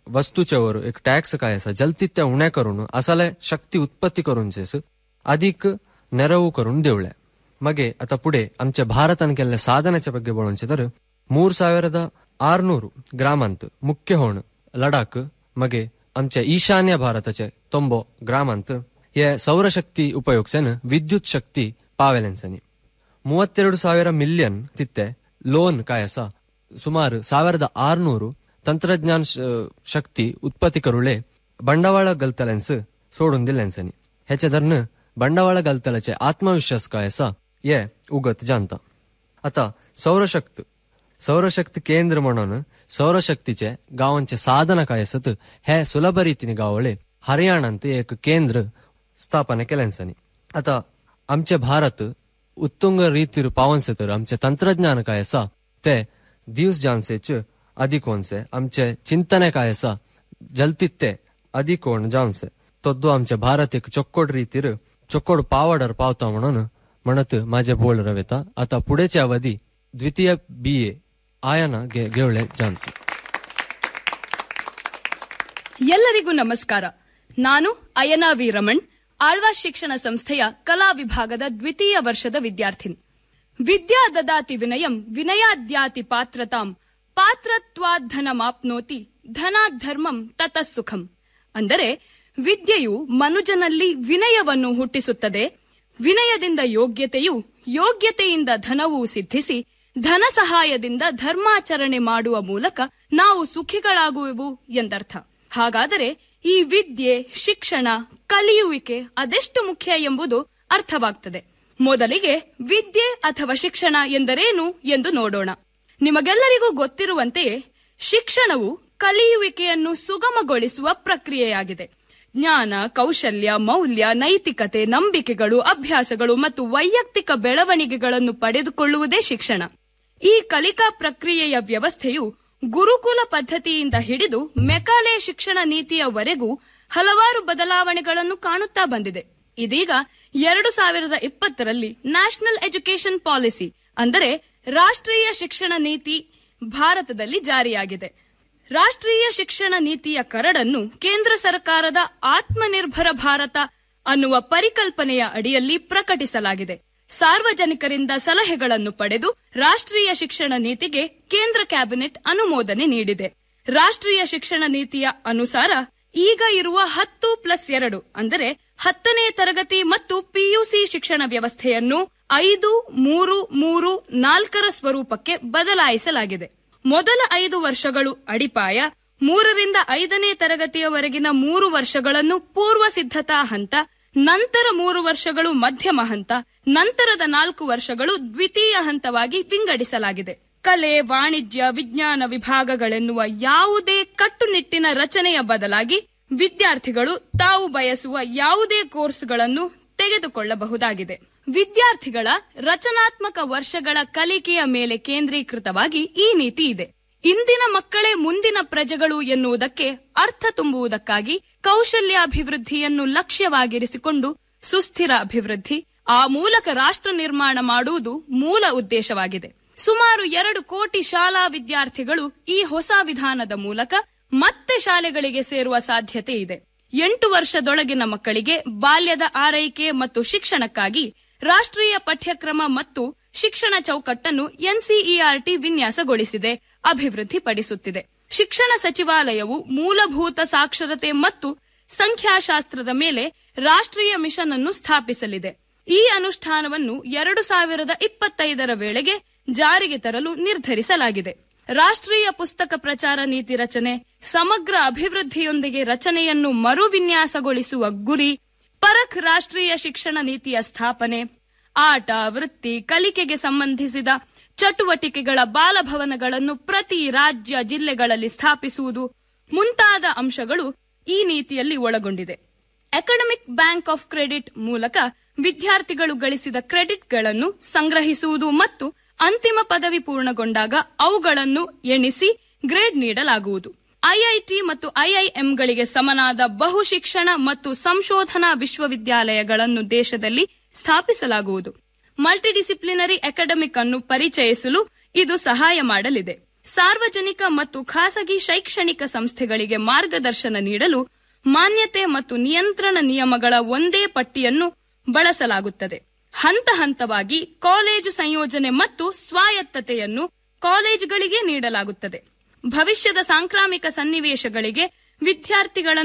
वस्तूच्यावर एक टॅक्स काय असा जलती त्या उण्या करून असले शक्ती उत्पत्ती करून जेस अधिक ನೆರವು ಕरून ದೇವಳೆ ಮಗೆ ಅತ ಪುಡೆ ಆಮच्या ಭಾರತನ ಕೆಲ ಸಾಧನೆच्या ಬಗ್ಗೆ बोलूनचे तर ಮೂರ್ ಸಾವಿರದ ಆರ್ನೂರು ಗ್ರಾಮಾಂತ ಮುಖ್ಯ ಹೋಣ ಲಡಾಖ್ ಮಗೆ आमच्या ಈಶಾನ್ಯ ಭಾರತचे ತೊಂಬೋ ಗ್ರಾಮಾಂತ हे ಸೌರಶಕ್ತಿ ಉಪಯೋಗಿಸನ್ ವಿದ್ಯುತ್ ಶಕ್ತಿ ಪಾವೆಲೆನ್ಸನಿ ಮೂವತ್ತೆರಡು ಸಾವಿರ ಮಿಲಿಯನ್ ತಿತ್ತೆ ಲೋನ್ ಕಾಯಸ ಸುಮಾರು ಸಾವಿರದ ಆರ್ನೂರು ತಂತ್ರಜ್ಞಾನ ಶ- ಶಕ್ತಿ ಉತ್ಪತ್ತಿ ಕರುಳೆ ಬಂಡವಾಳ ಗಲ್ತಲೆನ್ಸ್ सोडून ह्याच्याधरन ಬಂಡವಾಳ ಗಲ್ತಲचे आत्मविश्वास काय असा ये उगत जाणता आता सौरशक्त सौरशक्ती केंद्र म्हणून सौरशक्तीचे गावांचे साधन काय असत हे सुलभ रीतीने गावळे हरियाणांत एक केंद्र स्थापने केल्यान्सनी आता आमचे भारत उत्तुंग रीतीर पावनसे तर आमचे तंत्रज्ञान काय असा ते दिवस जानसेच अधिक होनसे आमचे चिंतने काय असा जलतीत ते अधिक होण जावनसे तद्दो आमचे भारत एक चोक्कोड रीतीर चोक्कोड पावडर पावता म्हणून म्हणत माझे बोल रवेता आता पुढेच्या अवधी द्वितीय बी ए ಆಯನ ಗೆ- ಗೆವಳೆ ಜಾನ್ಸಿ ಎಲ್ಲರಿಗೂ ನಮಸ್ಕಾರ ನಾನು ಅಯನಾ ವೀರಮಣ್ ಆಳ್ವಾಸ್ ಶಿಕ್ಷಣ ಸಂಸ್ಥೆಯ ಕಲಾ ವಿಭಾಗದ ದ್ವಿತೀಯ ವರ್ಷದ ವಿದ್ಯಾರ್ಥಿನಿ ವಿದ್ಯಾ ದದಾತಿ ವಿನಯಂ ವಿನಯಾದ್ಯಾತಿ ಪಾತ್ರತಾಂ ಪಾತ್ರತ್ವಾಧನಮಾಪ್ನೋತಿ ಧನಾಧರ್ಮಂ ತತಸ್ಸುಖಂ ಅಂದರೆ ವಿದ್ಯೆಯು ಮನುಜನಲ್ಲಿ ವಿನಯವನ್ನು ಹುಟ್ಟಿಸುತ್ತದೆ ವಿನಯದಿಂದ ಯೋಗ್ಯತೆಯು ಯೋಗ್ಯತೆಯಿಂದ ಧನವೂ ಸಿದ್ಧಿಸಿ ಧನ ಸಹಾಯದಿಂದ ಧರ್ಮಾಚರಣೆ ಮಾಡುವ ಮೂಲಕ ನಾವು ಸುಖಿಗಳಾಗುವೆವು ಎಂದರ್ಥ ಹಾಗಾದರೆ ಈ ವಿದ್ಯೆ ಶಿಕ್ಷಣ ಕಲಿಯುವಿಕೆ ಅದೆಷ್ಟು ಮುಖ್ಯ ಎಂಬುದು ಅರ್ಥವಾಗ್ತದೆ ಮೊದಲಿಗೆ ವಿದ್ಯೆ ಅಥವಾ ಶಿಕ್ಷಣ ಎಂದರೇನು ಎಂದು ನೋಡೋಣ ನಿಮಗೆಲ್ಲರಿಗೂ ಗೊತ್ತಿರುವಂತೆಯೇ ಶಿಕ್ಷಣವು ಕಲಿಯುವಿಕೆಯನ್ನು ಸುಗಮಗೊಳಿಸುವ ಪ್ರಕ್ರಿಯೆಯಾಗಿದೆ ಜ್ಞಾನ ಕೌಶಲ್ಯ ಮೌಲ್ಯ ನೈತಿಕತೆ ನಂಬಿಕೆಗಳು ಅಭ್ಯಾಸಗಳು ಮತ್ತು ವೈಯಕ್ತಿಕ ಬೆಳವಣಿಗೆಗಳನ್ನು ಪಡೆದುಕೊಳ್ಳುವುದೇ ಶಿಕ್ಷಣ ಈ ಕಲಿಕಾ ಪ್ರಕ್ರಿಯೆಯ ವ್ಯವಸ್ಥೆಯು ಗುರುಕುಲ ಪದ್ಧತಿಯಿಂದ ಹಿಡಿದು ಮೆಕಾಲೆ ಶಿಕ್ಷಣ ನೀತಿಯವರೆಗೂ ಹಲವಾರು ಬದಲಾವಣೆಗಳನ್ನು ಕಾಣುತ್ತಾ ಬಂದಿದೆ ಇದೀಗ ಎರಡು ಸಾವಿರದ ಇಪ್ಪತ್ತರಲ್ಲಿ ನ್ಯಾಷನಲ್ ಎಜುಕೇಷನ್ ಪಾಲಿಸಿ ಅಂದರೆ ರಾಷ್ಟ್ರೀಯ ಶಿಕ್ಷಣ ನೀತಿ ಭಾರತದಲ್ಲಿ ಜಾರಿಯಾಗಿದೆ ರಾಷ್ಟ್ರೀಯ ಶಿಕ್ಷಣ ನೀತಿಯ ಕರಡನ್ನು ಕೇಂದ್ರ ಸರ್ಕಾರದ ಆತ್ಮನಿರ್ಭರ ಭಾರತ ಅನ್ನುವ ಪರಿಕಲ್ಪನೆಯ ಅಡಿಯಲ್ಲಿ ಪ್ರಕಟಿಸಲಾಗಿದೆ ಸಾರ್ವಜನಿಕರಿಂದ ಸಲಹೆಗಳನ್ನು ಪಡೆದು ರಾಷ್ಟ್ರೀಯ ಶಿಕ್ಷಣ ನೀತಿಗೆ ಕೇಂದ್ರ ಕ್ಯಾಬಿನೆಟ್ ಅನುಮೋದನೆ ನೀಡಿದೆ ರಾಷ್ಟ್ರೀಯ ಶಿಕ್ಷಣ ನೀತಿಯ ಅನುಸಾರ ಈಗ ಇರುವ ಹತ್ತು ಪ್ಲಸ್ ಎರಡು ಅಂದರೆ ಹತ್ತನೇ ತರಗತಿ ಮತ್ತು ಪಿಯುಸಿ ಶಿಕ್ಷಣ ವ್ಯವಸ್ಥೆಯನ್ನು ಐದು ಮೂರು ಮೂರು ನಾಲ್ಕರ ಸ್ವರೂಪಕ್ಕೆ ಬದಲಾಯಿಸಲಾಗಿದೆ ಮೊದಲ ಐದು ವರ್ಷಗಳು ಅಡಿಪಾಯ ಮೂರರಿಂದ ಐದನೇ ತರಗತಿಯವರೆಗಿನ ಮೂರು ವರ್ಷಗಳನ್ನು ಪೂರ್ವ ಸಿದ್ಧತಾ ಹಂತ ನಂತರ ಮೂರು ವರ್ಷಗಳು ಮಧ್ಯಮ ಹಂತ ನಂತರದ ನಾಲ್ಕು ವರ್ಷಗಳು ದ್ವಿತೀಯ ಹಂತವಾಗಿ ವಿಂಗಡಿಸಲಾಗಿದೆ ಕಲೆ ವಾಣಿಜ್ಯ ವಿಜ್ಞಾನ ವಿಭಾಗಗಳೆನ್ನುವ ಯಾವುದೇ ಕಟ್ಟುನಿಟ್ಟಿನ ರಚನೆಯ ಬದಲಾಗಿ ವಿದ್ಯಾರ್ಥಿಗಳು ತಾವು ಬಯಸುವ ಯಾವುದೇ ಕೋರ್ಸ್ಗಳನ್ನು ತೆಗೆದುಕೊಳ್ಳಬಹುದಾಗಿದೆ ವಿದ್ಯಾರ್ಥಿಗಳ ರಚನಾತ್ಮಕ ವರ್ಷಗಳ ಕಲಿಕೆಯ ಮೇಲೆ ಕೇಂದ್ರೀಕೃತವಾಗಿ ಈ ನೀತಿ ಇದೆ ಇಂದಿನ ಮಕ್ಕಳೇ ಮುಂದಿನ ಪ್ರಜೆಗಳು ಎನ್ನುವುದಕ್ಕೆ ಅರ್ಥ ತುಂಬುವುದಕ್ಕಾಗಿ ಕೌಶಲ್ಯಾಭಿವೃದ್ಧಿಯನ್ನು ಲಕ್ಷ್ಯವಾಗಿರಿಸಿಕೊಂಡು ಸುಸ್ಥಿರ ಅಭಿವೃದ್ಧಿ ಆ ಮೂಲಕ ರಾಷ್ಟ್ರ ನಿರ್ಮಾಣ ಮಾಡುವುದು ಮೂಲ ಉದ್ದೇಶವಾಗಿದೆ ಸುಮಾರು ಎರಡು ಕೋಟಿ ಶಾಲಾ ವಿದ್ಯಾರ್ಥಿಗಳು ಈ ಹೊಸ ವಿಧಾನದ ಮೂಲಕ ಮತ್ತೆ ಶಾಲೆಗಳಿಗೆ ಸೇರುವ ಸಾಧ್ಯತೆ ಇದೆ ಎಂಟು ವರ್ಷದೊಳಗಿನ ಮಕ್ಕಳಿಗೆ ಬಾಲ್ಯದ ಆರೈಕೆ ಮತ್ತು ಶಿಕ್ಷಣಕ್ಕಾಗಿ ರಾಷ್ಟ್ರೀಯ ಪಠ್ಯಕ್ರಮ ಮತ್ತು ಶಿಕ್ಷಣ ಚೌಕಟ್ಟನ್ನು ಎನ್ಸಿಇಆರ್ಟಿ ವಿನ್ಯಾಸಗೊಳಿಸಿದೆ ಅಭಿವೃದ್ಧಿಪಡಿಸುತ್ತಿದೆ ಶಿಕ್ಷಣ ಸಚಿವಾಲಯವು ಮೂಲಭೂತ ಸಾಕ್ಷರತೆ ಮತ್ತು ಸಂಖ್ಯಾಶಾಸ್ತ್ರದ ಮೇಲೆ ರಾಷ್ಟ್ರೀಯ ಮಿಷನ್ ಅನ್ನು ಸ್ಥಾಪಿಸಲಿದೆ ಈ ಅನುಷ್ಠಾನವನ್ನು ಎರಡು ಸಾವಿರದ ಇಪ್ಪತ್ತೈದರ ವೇಳೆಗೆ ಜಾರಿಗೆ ತರಲು ನಿರ್ಧರಿಸಲಾಗಿದೆ ರಾಷ್ಟ್ರೀಯ ಪುಸ್ತಕ ಪ್ರಚಾರ ನೀತಿ ರಚನೆ ಸಮಗ್ರ ಅಭಿವೃದ್ಧಿಯೊಂದಿಗೆ ರಚನೆಯನ್ನು ಮರುವಿನ್ಯಾಸಗೊಳಿಸುವ ಗುರಿ ಪರಖ್ ರಾಷ್ಟ್ರೀಯ ಶಿಕ್ಷಣ ನೀತಿಯ ಸ್ಥಾಪನೆ ಆಟ ವೃತ್ತಿ ಕಲಿಕೆಗೆ ಸಂಬಂಧಿಸಿದ ಚಟುವಟಿಕೆಗಳ ಬಾಲಭವನಗಳನ್ನು ಪ್ರತಿ ರಾಜ್ಯ ಜಿಲ್ಲೆಗಳಲ್ಲಿ ಸ್ಥಾಪಿಸುವುದು ಮುಂತಾದ ಅಂಶಗಳು ಈ ನೀತಿಯಲ್ಲಿ ಒಳಗೊಂಡಿದೆ ಅಕಾಡೆಮಿಕ್ ಬ್ಯಾಂಕ್ ಆಫ್ ಕ್ರೆಡಿಟ್ ಮೂಲಕ ವಿದ್ಯಾರ್ಥಿಗಳು ಗಳಿಸಿದ ಕ್ರೆಡಿಟ್ಗಳನ್ನು ಸಂಗ್ರಹಿಸುವುದು ಮತ್ತು ಅಂತಿಮ ಪದವಿ ಪೂರ್ಣಗೊಂಡಾಗ ಅವುಗಳನ್ನು ಎಣಿಸಿ ಗ್ರೇಡ್ ನೀಡಲಾಗುವುದು ಐಐಟಿ ಮತ್ತು ಐಐಎಂಗಳಿಗೆ ಸಮನಾದ ಬಹು ಶಿಕ್ಷಣ ಮತ್ತು ಸಂಶೋಧನಾ ವಿಶ್ವವಿದ್ಯಾಲಯಗಳನ್ನು ದೇಶದಲ್ಲಿ ಸ್ಥಾಪಿಸಲಾಗುವುದು ಮಲ್ಟಿಡಿಸಿಪ್ಲಿನರಿ ಅಕಾಡೆಮಿಕ್ ಅನ್ನು ಪರಿಚಯಿಸಲು ಇದು ಸಹಾಯ ಮಾಡಲಿದೆ ಸಾರ್ವಜನಿಕ ಮತ್ತು ಖಾಸಗಿ ಶೈಕ್ಷಣಿಕ ಸಂಸ್ಥೆಗಳಿಗೆ ಮಾರ್ಗದರ್ಶನ ನೀಡಲು ಮಾನ್ಯತೆ ಮತ್ತು ನಿಯಂತ್ರಣ ನಿಯಮಗಳ ಒಂದೇ ಪಟ್ಟಿಯನ್ನು ಬಳಸಲಾಗುತ್ತದೆ ಹಂತ ಹಂತವಾಗಿ ಕಾಲೇಜು ಸಂಯೋಜನೆ ಮತ್ತು ಸ್ವಾಯತ್ತತೆಯನ್ನು ಕಾಲೇಜುಗಳಿಗೆ ನೀಡಲಾಗುತ್ತದೆ ಭವಿಷ್ಯದ ಸಾಂಕ್ರಾಮಿಕ ಸನ್ನಿವೇಶಗಳಿಗೆ ವಿದ್ಯಾರ್ಥಿಗಳ